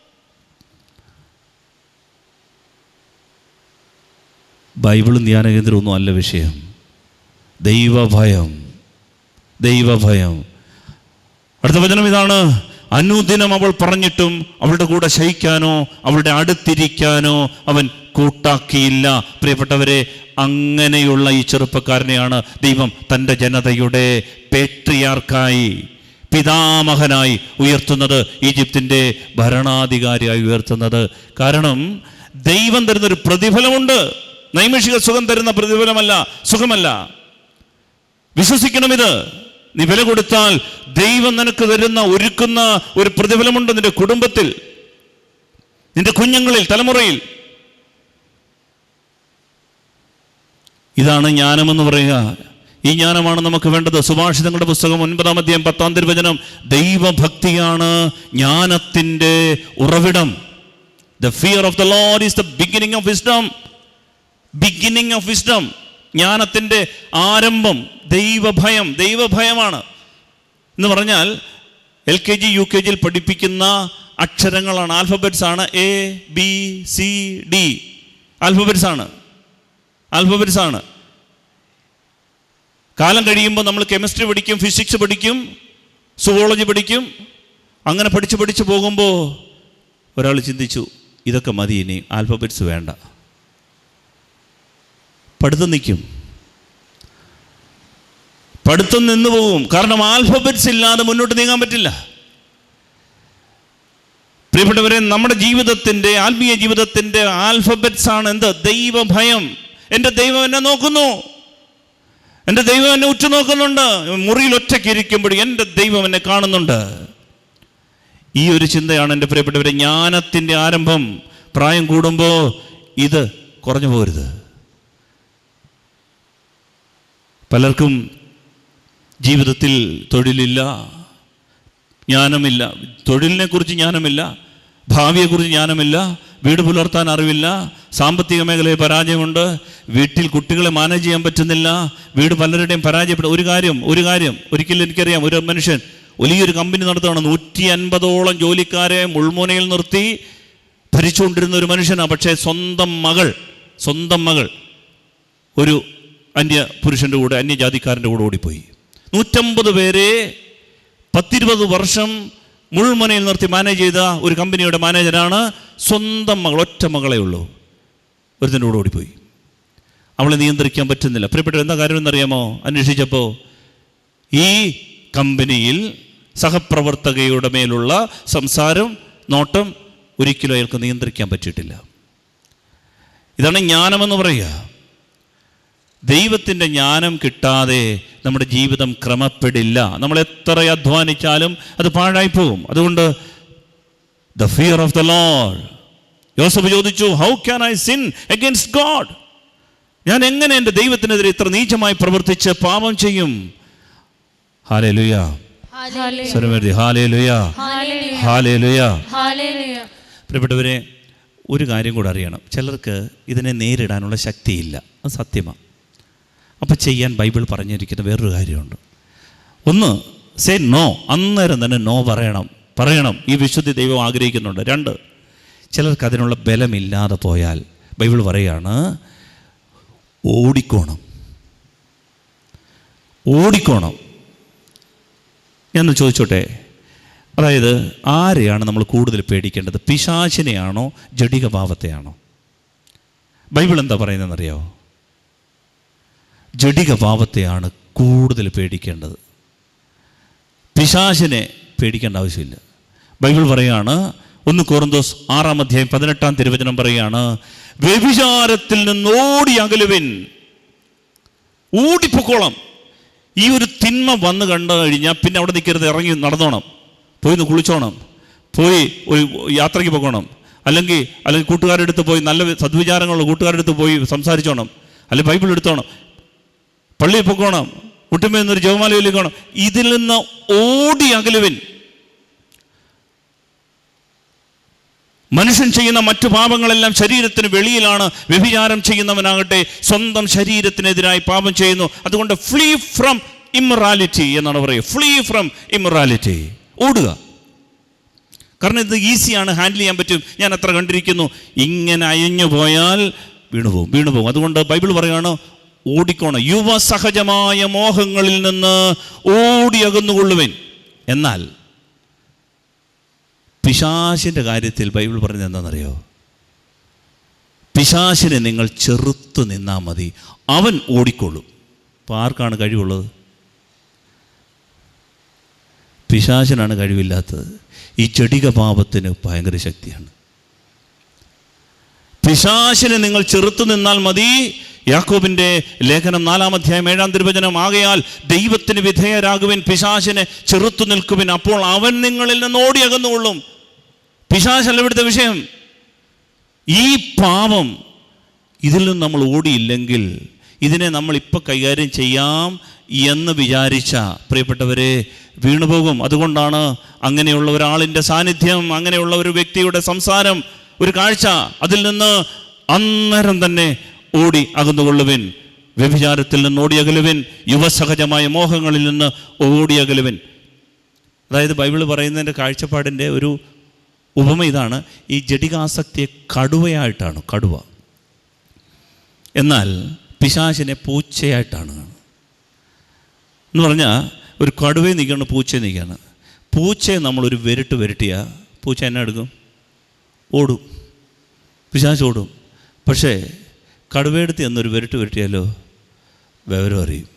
ബൈബിളും ധ്യാനകേന്ദ്രമൊന്നും അല്ല വിഷയം ദൈവഭയം ദൈവഭയം അടുത്ത വചനം ഇതാണ് അനുദിനം അവൾ പറഞ്ഞിട്ടും അവളുടെ കൂടെ ശയിക്കാനോ അവളുടെ അടുത്തിരിക്കാനോ അവൻ കൂട്ടാക്കിയില്ല പ്രിയപ്പെട്ടവരെ അങ്ങനെയുള്ള ഈ ചെറുപ്പക്കാരനെയാണ് ദൈവം തൻ്റെ ജനതയുടെ പേട്രിയാർക്കായി പിതാമഹനായി ഉയർത്തുന്നത് ഈജിപ്തിൻ്റെ ഭരണാധികാരിയായി ഉയർത്തുന്നത് കാരണം ദൈവം തരുന്നൊരു പ്രതിഫലമുണ്ട് നൈമിഷിക സുഖം തരുന്ന പ്രതിഫലമല്ല സുഖമല്ല വിശ്വസിക്കണം ഇത് നീ വില കൊടുത്താൽ ദൈവം നിനക്ക് തരുന്ന ഒരുക്കുന്ന ഒരു പ്രതിഫലമുണ്ട് നിന്റെ കുടുംബത്തിൽ നിന്റെ കുഞ്ഞുങ്ങളിൽ തലമുറയിൽ ഇതാണ് ജ്ഞാനമെന്ന് പറയുക ഈ ജ്ഞാനമാണ് നമുക്ക് വേണ്ടത് സുഭാഷിതങ്ങളുടെ പുസ്തകം ഒൻപതാം അധ്യായം പത്താം തിരുവചനം ദൈവഭക്തിയാണ് ജ്ഞാനത്തിൻ്റെ ഉറവിടം the fear of the Lord is the beginning of wisdom beginning of wisdom ജ്ഞാനത്തിൻ്റെ ആരംഭം ദൈവഭയം ദൈവഭയമാണ് എന്ന് പറഞ്ഞാൽ L K G U K ജിയിൽ പഠിപ്പിക്കുന്ന അക്ഷരങ്ങളാണ് ആൽഫബറ്റ്സ് ആണ് A B C D alphabets ആണ് ആൽഫബറ്റ്സ് ആണ് കാലം കഴിയുമ്പോൾ നമ്മൾ കെമിസ്ട്രി പഠിക്കും ഫിസിക്സ് പഠിക്കും സുവോളജി പഠിക്കും അങ്ങനെ പഠിച്ച് പഠിച്ച് പോകുമ്പോൾ ഒരാൾ ചിന്തിച്ചു ഇതൊക്കെ മതി ഇനി ആൽഫബറ്റ്സ് വേണ്ട പഠിത്തം നിൽക്കും പഠിത്തം നിന്നു പോകും കാരണം ആൽഫബറ്റ്സ് ഇല്ലാതെ മുന്നോട്ട് നീങ്ങാൻ പറ്റില്ല പ്രിയപ്പെട്ടവരെ നമ്മുടെ ജീവിതത്തിൻ്റെ ആത്മീയ ജീവിതത്തിൻ്റെ ആൽഫബറ്റ്സ് ആണ് എന്ത് ദൈവഭയം എൻ്റെ ദൈവം എന്നെ നോക്കുന്നു എൻ്റെ ദൈവം എന്നെ ഉറ്റുനോക്കുന്നുണ്ട് മുറിയിൽ ഒറ്റയ്ക്ക് ഇരിക്കുമ്പോൾ എൻ്റെ ദൈവം എന്നെ കാണുന്നുണ്ട് ഈ ഒരു ചിന്തയാണ് എൻ്റെ പ്രിയപ്പെട്ടവരെ ജ്ഞാനത്തിൻ്റെ ആരംഭം പ്രായം കൂടുമ്പോൾ ഇത് കുറഞ്ഞു പോകരുത് പലർക്കും ജീവിതത്തിൽ തൊഴിലില്ല ജ്ഞാനമില്ല തൊഴിലിനെക്കുറിച്ച് ജ്ഞാനമില്ല ഭാവിയെക്കുറിച്ച് ജ്ഞാനമില്ല വീട് പുലർത്താൻ അറിവില്ല സാമ്പത്തിക മേഖലയിൽ പരാജയമുണ്ട് വീട്ടിൽ കുട്ടികളെ മാനേജ് ചെയ്യാൻ പറ്റുന്നില്ല വീട് പലരുടെയും പരാജയപ്പെട്ട ഒരു കാര്യം ഒരു കാര്യം ഒരിക്കലും എനിക്കറിയാം ഒരു മനുഷ്യൻ വലിയൊരു കമ്പനി നടത്തുകയാണ് നൂറ്റി അൻപതോളം ജോലിക്കാരെ മുൾമുനയിൽ നിർത്തി ഭരിച്ചുകൊണ്ടിരുന്ന ഒരു മനുഷ്യനാണ് പക്ഷേ സ്വന്തം മകൾ സ്വന്തം മകൾ ഒരു അന്യ പുരുഷൻ്റെ കൂടെ അന്യജാതിക്കാരൻ്റെ കൂടെ ഓടിപ്പോയി നൂറ്റമ്പത് പേരെ പത്തിരുപത് വർഷം മുൾമുനയിൽ നിർത്തി മാനേജ് ചെയ്ത ഒരു കമ്പനിയുടെ മാനേജരാണ് സ്വന്തം മകൾ ഒറ്റ മകളേ ഉള്ളൂ ഒരുത്തിൻ്റെ കൂടെ ഓടിപ്പോയി അവളെ നിയന്ത്രിക്കാൻ പറ്റുന്നില്ല പ്രിയപ്പെട്ട എന്താ കാര്യം എന്നറിയാമോ അന്വേഷിച്ചപ്പോൾ ഈ കമ്പനിയിൽ സഹപ്രവർത്തകയുടെ മേലുള്ള സംസാരം നോട്ടം ഒരിക്കലും അയാൾക്ക് നിയന്ത്രിക്കാൻ പറ്റിയിട്ടില്ല ഇതാണ് ജ്ഞാനമെന്ന് പറയുക ദൈവത്തിൻ്റെ ജ്ഞാനം കിട്ടാതെ നമ്മുടെ ജീവിതം ക്രമപ്പെടില്ല നമ്മൾ എത്ര അധ്വാനിച്ചാലും അത് പാഴായി പോകും അതുകൊണ്ട് the fear of the Lord യോസഫ് ചോദിച്ചു how can I sin against God ഞാൻ എങ്ങനെ എൻ്റെ ദൈവത്തിനെതിരെ ഇത്ര നീചമായി പ്രവർത്തിച്ച് പാപം ചെയ്യും ഹാലേ ലുയ സ്വരമേർത്തി ഹാലേ ലുയ ഹാലേ ലുയ ഹാലേലുയ പ്രിയപ്പെട്ടവരെ ഒരു കാര്യം കൂടെ അറിയണം ചിലർക്ക് ഇതിനെ നേരിടാനുള്ള ശക്തിയില്ല അത് സത്യമാണ് അപ്പോൾ ചെയ്യാൻ ബൈബിൾ പറഞ്ഞിരിക്കുന്ന വേറൊരു കാര്യമുണ്ട് ഒന്ന് സേ നോ അന്നേരം തന്നെ നോ പറയണം പറയണം ഈ വിശുദ്ധി ദൈവം ആഗ്രഹിക്കുന്നുണ്ട് രണ്ട് ചിലർക്ക് അതിനുള്ള ബലമില്ലാതെ പോയാൽ ബൈബിൾ പറയാണ് ഓടിക്കോണം ഓടിക്കോണം ഞാൻ ചോദിച്ചോട്ടെ അതായത് ആരെയാണ് നമ്മൾ കൂടുതൽ പേടിക്കേണ്ടത് പിശാചിനെയാണോ ജഡിക ഭാവത്തെയാണോ ബൈബിൾ എന്താ പറയുന്നതെന്നറിയാമോ ജഡിക ഭാവത്തെയാണ് കൂടുതൽ പേടിക്കേണ്ടത് പിശാചിനെ പേടിക്കേണ്ട ആവശ്യമില്ല ബൈബിൾ പറയാണ് ഒന്ന് കോറന്തോസ് ആറാം അധ്യായം പതിനെട്ടാം തിരുവചനം പറയാണ് വ്യഭിചാരത്തിൽ നിന്ന് ഓടി അകലുവിൻ ഓടിപ്പൊക്കോളം ഈ ഒരു തിന്മ വന്ന് കണ്ടു കഴിഞ്ഞാൽ പിന്നെ അവിടെ നിൽക്കരുത് ഇറങ്ങി നടന്നോണം പോയി ഒന്ന് കുളിച്ചോണം പോയി ഒരു യാത്രയ്ക്ക് പോകണം അല്ലെങ്കിൽ അല്ലെങ്കിൽ കൂട്ടുകാരുടെ അടുത്ത് പോയി നല്ല സദ്വിചാരങ്ങളുള്ള കൂട്ടുകാരുടെ അടുത്ത് പോയി സംസാരിച്ചോണം അല്ലെങ്കിൽ ബൈബിൾ എടുത്തോണം പള്ളിയിൽ പൊക്കോണം മുട്ടുമേ എന്നൊരു ജവമാല ചൊല്ലിക്കോണം ഇതിൽ നിന്ന് ഓടി അകലുവിൻ മനുഷ്യൻ ചെയ്യുന്ന മറ്റു പാപങ്ങളെല്ലാം ശരീരത്തിന് വെളിയിലാണ് വ്യഭിചാരം ചെയ്യുന്നവനാകട്ടെ സ്വന്തം ശരീരത്തിനെതിരായി പാപം ചെയ്യുന്നു അതുകൊണ്ട് ഫ്ലീ ഫ്രം ഇമ്മറാലിറ്റി എന്നാണ് പറയുക ഫ്ലീ ഫ്രം ഇമ്മറാലിറ്റി ഓടുക കാരണം ഇത് ഈസിയാണ് ഹാൻഡിൽ ചെയ്യാൻ പറ്റും ഞാൻ എത്ര കണ്ടിരിക്കുന്നു ഇങ്ങനെ അയഞ്ഞു പോയാൽ വീണുപോകും വീണുപോകും അതുകൊണ്ട് ബൈബിൾ പറയുകയാണ് ഓടിക്കോണം യുവസഹജമായ മോഹങ്ങളിൽ നിന്ന് ഓടി അകന്നുകൊള്ളുവൻ എന്നാൽ പിശാശിൻ്റെ കാര്യത്തിൽ ബൈബിൾ പറഞ്ഞത് എന്താണെന്നറിയോ പിശാശിനെ നിങ്ങൾ ചെറുത്തു നിന്നാൽ മതി അവൻ ഓടിക്കൊള്ളും അപ്പോൾ ആർക്കാണ് കഴിവുള്ളത് പിശാചിനാണ് കഴിവില്ലാത്തത് ഈ ജഡിക പാപത്തിന് ഭയങ്കര ശക്തിയാണ് പിശാചിനെ നിങ്ങൾ ചെറുത്തു നിന്നാൽ മതി യാക്കോബിന്റെ ലേഖനം നാലാം അധ്യായം ഏഴാം തിരുവചനം ആകയാൽ ദൈവത്തിന് വിധേയരാകുവിൻ പിശാചിനെ ചെറുത്തു നിൽക്കുവിൻ അപ്പോൾ അവൻ നിങ്ങളിൽ നിന്ന് ഓടി അകന്നുകൊള്ളും പിശാചല്ല ഇവിടുത്തെ വിഷയം ഈ പാപം ഇതിൽ നിന്ന് നമ്മൾ ഓടിയില്ലെങ്കിൽ ഇതിനെ നമ്മൾ ഇപ്പോൾ കൈകാര്യം ചെയ്യാം എന്ന് വിചാരിച്ച പ്രിയപ്പെട്ടവരെ വീണുപോകും അതുകൊണ്ടാണ് അങ്ങനെയുള്ള ഒരാളിൻ്റെ സാന്നിധ്യം അങ്ങനെയുള്ള ഒരു വ്യക്തിയുടെ സംസാരം ഒരു കാഴ്ച അതിൽ നിന്ന് അന്നേരം തന്നെ ഓടി അകന്നുകൊള്ളുവിൻ വ്യഭിചാരത്തിൽ നിന്ന് ഓടി അകലുവിൻ യുവസഹജമായ മോഹങ്ങളിൽ നിന്ന് ഓടി അകലുവിൻ അതായത് ബൈബിൾ പറയുന്നതിൻ്റെ കാഴ്ചപ്പാടിൻ്റെ ഒരു ഉപമ ഇതാണ് ഈ ജഡികാസക്തിയെ കടുവയായിട്ടാണ് കടുവ എന്നാൽ പിശാചിനെ പൂച്ചയായിട്ടാണ് കാണുന്നത്. എന്ന് പറഞ്ഞാൽ ഒരു കടുവയെ നിൽക്കുകയാണ് പൂച്ചയെ നിൽക്കുകയാണ് പൂച്ചയെ നമ്മളൊരു വെരിട്ട് വെരട്ടിയ പൂച്ച എന്നെ എടുക്കും ഓടും പിശാച് ഓടും പക്ഷേ കടുവയെടുത്ത് എന്നൊരു വെരിട്ട് വെരട്ടിയാലോ വിവരം അറിയും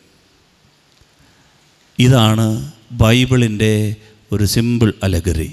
ഇതാണ് ബൈബിളിൻ്റെ ഒരു സിമ്പിൾ അലഗറി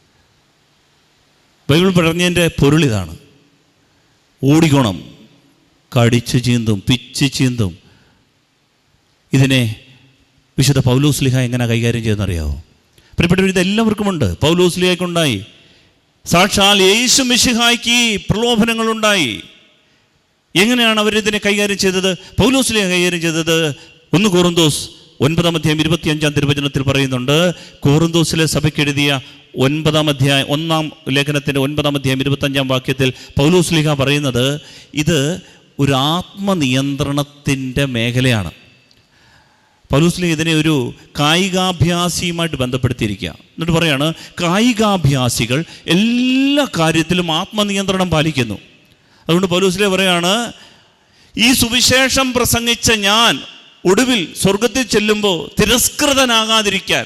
ബൈബിൾ പറഞ്ഞതിൻ്റെ പൊരുളിതാണ് ഓടിക്കോണം കടിച്ചു ചീന്തും പിച്ച് ചീന്തും ഇതിനെ വിശുദ്ധ പൗലോസ്ലിഹ എങ്ങനെ കൈകാര്യം ചെയ്യുന്നറിയാവോ പ്രിയപ്പെട്ടവർ ഇത് എല്ലാവർക്കുമുണ്ട് പൗലോസ്ലിഹയ്ക്കുണ്ടായി സാക്ഷാൽ യേശു മിശിഹായ്ക്ക് പ്രലോഭനങ്ങളുണ്ടായി എങ്ങനെയാണ് അവരിതിനെ കൈകാര്യം ചെയ്തത് പൗലോസ്ലിഹ കൈകാര്യം ചെയ്തത് ഒന്ന് കോറന്തോസ് ഒൻപതാം അധ്യായം ഇരുപത്തിയഞ്ചാം തിരുവചനത്തിൽ പറയുന്നുണ്ട് കോറന്തോസിലെ സഭയ്ക്ക് എഴുതിയ ഒൻപതാം അധ്യായം ഒന്നാം ലേഖനത്തിൻ്റെ ഒൻപതാം അധ്യായം ഇരുപത്തഞ്ചാം വാക്യത്തിൽ പൗലോസ്ലിഹ പറയുന്നത് ഇത് ഒരു ആത്മനിയന്ത്രണത്തിൻ്റെ മേഖലയാണ് പൗലൂസ്ലി ഇതിനെ ഒരു കായികാഭ്യാസിയുമായിട്ട് ബന്ധപ്പെടുത്തിയിരിക്കുക എന്നിട്ട് പറയാണ് കായികാഭ്യാസികൾ എല്ലാ കാര്യത്തിലും ആത്മനിയന്ത്രണം പാലിക്കുന്നു അതുകൊണ്ട് പൗലൂസ്ലി പറയാണ് ഈ സുവിശേഷം പ്രസംഗിച്ച ഞാൻ ഒടുവിൽ സ്വർഗത്തിൽ ചെല്ലുമ്പോൾ തിരസ്കൃതനാകാതിരിക്കാൻ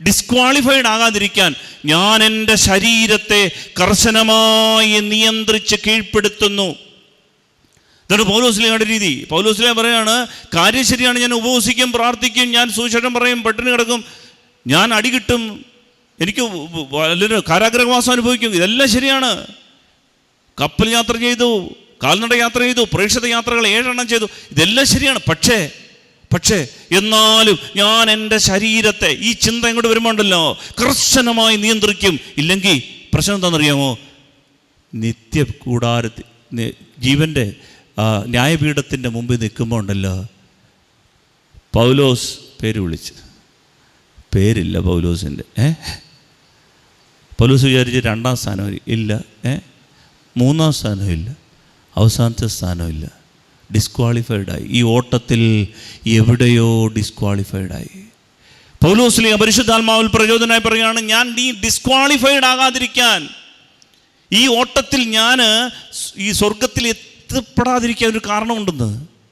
ഡിസ്ക്വാളിഫൈഡ് ആകാതിരിക്കാൻ ഞാൻ എൻ്റെ ശരീരത്തെ കർശനമായി നിയന്ത്രിച്ച് കീഴ്പ്പെടുത്തുന്നു ഇതാണ് പൗലോസ്ലിയുടെ രീതി പൗലോസ്ലിയ പറയാണ് കാര്യം ശരിയാണ് ഞാൻ ഉപവസിക്കും പ്രാർത്ഥിക്കും ഞാൻ സുശേഷം പറയും പട്ടിണി കിടക്കും ഞാൻ അടി കിട്ടും എനിക്ക് വലിയൊരു കാരാഗ്രഹവാസം അനുഭവിക്കും ഇതെല്ലാം ശരിയാണ് കപ്പൽ യാത്ര ചെയ്തു കാൽനട യാത്ര ചെയ്തു പ്രേക്ഷിത യാത്രകൾ ഏഴെണ്ണം ചെയ്തു ഇതെല്ലാം ശരിയാണ് പക്ഷേ പക്ഷേ എന്നാലും ഞാൻ എൻ്റെ ശരീരത്തെ ഈ ചിന്ത ഇങ്ങോട്ട് വരുമ്പോണ്ടല്ലോ കർശനമായി നിയന്ത്രിക്കും ഇല്ലെങ്കിൽ പ്രശ്നം എന്താണെന്നറിയാമോ നിത്യ കൂടാരത്തിൽ നി- ജീവൻ്റെ ആ, ന്യായപീഠത്തിൻ്റെ മുമ്പിൽ നിൽക്കുമ്പോൾ ഉണ്ടല്ലോ പൗലോസ് പേര് വിളിച്ച് പേരില്ല പൗലോസിൻ്റെ ഏ പൗലോസ് വിചാരിച്ച് രണ്ടാം സ്ഥാനം ഇല്ല ഏ മൂന്നാം സ്ഥാനം ഇല്ല അവസാനത്തെ സ്ഥാനമില്ല ഡിസ്ക്വാളിഫൈഡായി ഈ ഓട്ടത്തിൽ എവിടെയോ ഡിസ്ക്വാളിഫൈഡായി പൗലോസ്ലി അപരിശുദ്ധാത്മാവിൽ പ്രചോദനമായി പറയുകയാണ് ഞാൻ നീ ഡിസ്ക്വാളിഫൈഡ് ആകാതിരിക്കാൻ ഈ ഓട്ടത്തിൽ ഞാൻ ഈ സ്വർഗത്തിൽ എത്തപ്പെടാതിരിക്കാൻ ഒരു കാരണമുണ്ടെന്ന്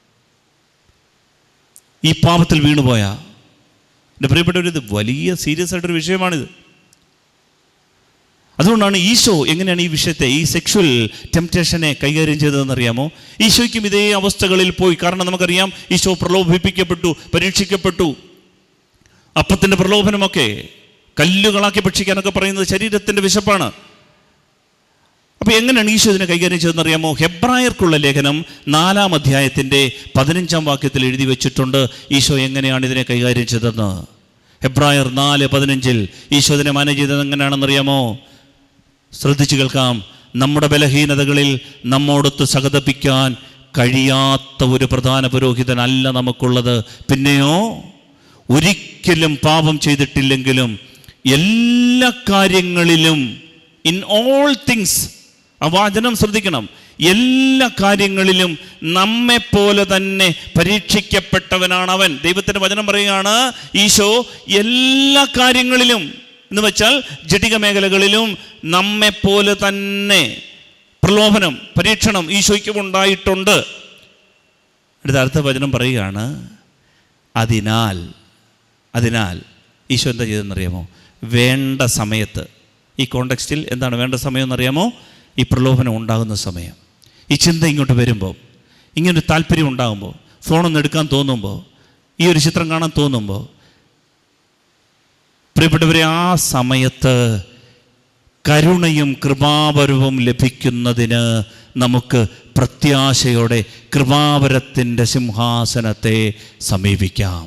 ഈ പാപത്തിൽ വീണുപോയ എൻ്റെ പ്രിയപ്പെട്ടവർ ഇത് വലിയ സീരിയസ് ആയിട്ടൊരു വിഷയമാണിത് അതുകൊണ്ടാണ് ഈശോ എങ്ങനെയാണ് ഈ വിഷയത്തെ ഈ സെക്ഷുവൽ ടെംപ്റ്റേഷനെ കൈകാര്യം ചെയ്തതെന്ന് അറിയാമോ ഈശോയ്ക്കും ഇതേ അവസ്ഥകളിൽ പോയി കാരണം നമുക്കറിയാം ഈശോ പ്രലോഭിപ്പിക്കപ്പെട്ടു പരീക്ഷിക്കപ്പെട്ടു അപ്പത്തിൻ്റെ പ്രലോഭനമൊക്കെ കല്ലുകളാക്കി ഭക്ഷിക്കാനൊക്കെ പറയുന്നത് ശരീരത്തിൻ്റെ വിശപ്പാണ് അപ്പോൾ എങ്ങനെയാണ് ഈശോ ഇതിനെ കൈകാര്യം ചെയ്തതെന്ന് അറിയാമോ ഹെബ്രായർക്കുള്ള ലേഖനം നാലാം അധ്യായത്തിൻ്റെ പതിനഞ്ചാം വാക്യത്തിൽ എഴുതി വെച്ചിട്ടുണ്ട് ഈശോ എങ്ങനെയാണ് ഇതിനെ കൈകാര്യം ചെയ്തതെന്ന് ഹെബ്രായർ നാല് പതിനഞ്ചിൽ ഈശോ ഇതിനെ മാനേജ് ചെയ്തത് എങ്ങനെയാണെന്നറിയാമോ ശ്രദ്ധിച്ചു കേൾക്കാം നമ്മുടെ ബലഹീനതകളിൽ നമ്മോടൊത്ത് സഹതപിക്കാൻ കഴിയാത്ത ഒരു പ്രധാന പുരോഹിതനല്ല നമുക്കുള്ളത് പിന്നെയോ ഒരിക്കലും പാപം ചെയ്തിട്ടില്ലെങ്കിലും എല്ലാ കാര്യങ്ങളിലും ഇൻ ഓൾ തിങ്സ് ആ വാചനം ശ്രദ്ധിക്കണം എല്ലാ കാര്യങ്ങളിലും നമ്മെപ്പോലെ തന്നെ പരീക്ഷിക്കപ്പെട്ടവനാണ് അവൻ ദൈവത്തിൻ്റെ വചനം പറയുകയാണ് ഈശോ എല്ലാ കാര്യങ്ങളിലും എന്ന് വെച്ചാൽ ജടിക മേഖലകളിലും നമ്മെപ്പോലെ തന്നെ പ്രലോഭനം പരീക്ഷണം ഈശോയ്ക്കും ഉണ്ടായിട്ടുണ്ട് അടുത്ത അടുത്ത വചനം പറയുകയാണ് അതിനാൽ അതിനാൽ ഈശോ എന്താ ചെയ്തതെന്നറിയാമോ വേണ്ട സമയത്ത് ഈ കോണ്ടെക്സ്റ്റിൽ എന്താണ് വേണ്ട സമയം എന്നറിയാമോ ഈ പ്രലോഭനം ഉണ്ടാകുന്ന സമയം ഈ ചിന്ത ഇങ്ങോട്ട് വരുമ്പോൾ ഇങ്ങനൊരു താല്പര്യം ഉണ്ടാകുമ്പോൾ ഫോണൊന്ന് എടുക്കാൻ തോന്നുമ്പോൾ ഈ ഒരു ചിത്രം കാണാൻ തോന്നുമ്പോൾ പ്രിയപ്പെട്ടവരെ ആ സമയത്ത് കരുണയും കൃപാവരവും ലഭിക്കുന്നതിന് നമുക്ക് പ്രത്യാശയോടെ കൃപാവരത്തിൻ്റെ സിംഹാസനത്തെ സമീപിക്കാം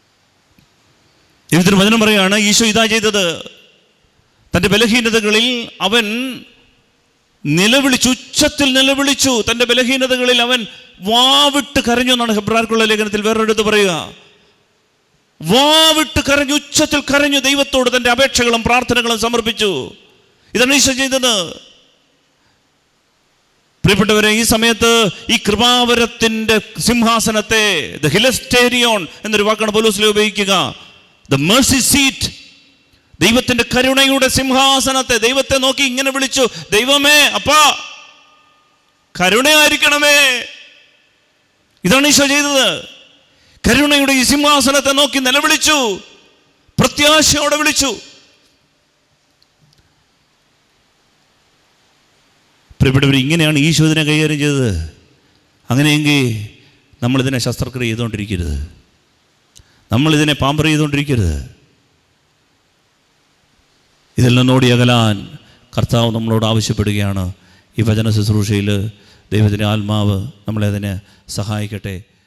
ഇതിന് വചനം പറയുകയാണ് ഈശോ ഇതാ ചെയ്തത് തൻ്റെ ബലഹീനതകളിൽ അവൻ നിലവിളിച്ചു ഉച്ചത്തിൽ നിലവിളിച്ചു തൻ്റെ ബലഹീനതകളിൽ അവൻ വാവിട്ട് കരഞ്ഞു എന്നാണ് ഹെബ്രാർക്കുള്ള ലേഖനത്തിൽ വേറൊരിടത്ത് പറയുക വാവിട്ട് കരഞ്ഞു ഉച്ചത്തിൽ കരഞ്ഞു ദൈവത്തോട് തൻ്റെ അപേക്ഷകളും പ്രാർത്ഥനകളും സമർപ്പിച്ചു ഇതാണ് ഈശോ ചെയ്തത് പ്രിയപ്പെട്ടവരെ ഈ സമയത്ത് ഈ കൃപാവരത്തിൻ്റെ സിംഹാസനത്തെ ദ ഹിലസ്റ്റേരിയോൺ എന്നൊരു വാക്കാണ് പോലീസിൽ ഉപയോഗിക്കുക ദ മേഴ്സി സീറ്റ് ദൈവത്തിന്റെ കരുണയുടെ സിംഹാസനത്തെ ദൈവത്തെ നോക്കി ഇങ്ങനെ വിളിച്ചു ദൈവമേ അപ്പാ കരുണയായിരിക്കണമേ ഇതാണ് ഈശോ ചെയ്തത് കരുണയുടെ ഈ സിംഹാസനത്തെ നോക്കി നിലവിളിച്ചു പ്രത്യാശയോടെ വിളിച്ചു പ്രിയപ്പെട്ടവർ ഇങ്ങനെയാണ് ഈശോ ഇതിനെ കൈകാര്യം ചെയ്തത് അങ്ങനെയെങ്കിൽ നമ്മളിതിനെ ശസ്ത്രക്രിയ ചെയ്തുകൊണ്ടിരിക്കരുത് നമ്മളിതിനെ പാമ്പർ ചെയ്തുകൊണ്ടിരിക്കരുത് ഇതിൽ നിന്നോടി അകലാൻ കർത്താവ് നമ്മളോട് ആവശ്യപ്പെടുകയാണ് ഈ വചന ശുശ്രൂഷയിൽ ദൈവത്തിൻ്റെ ആത്മാവ് നമ്മളെ അതിനെ സഹായിക്കട്ടെ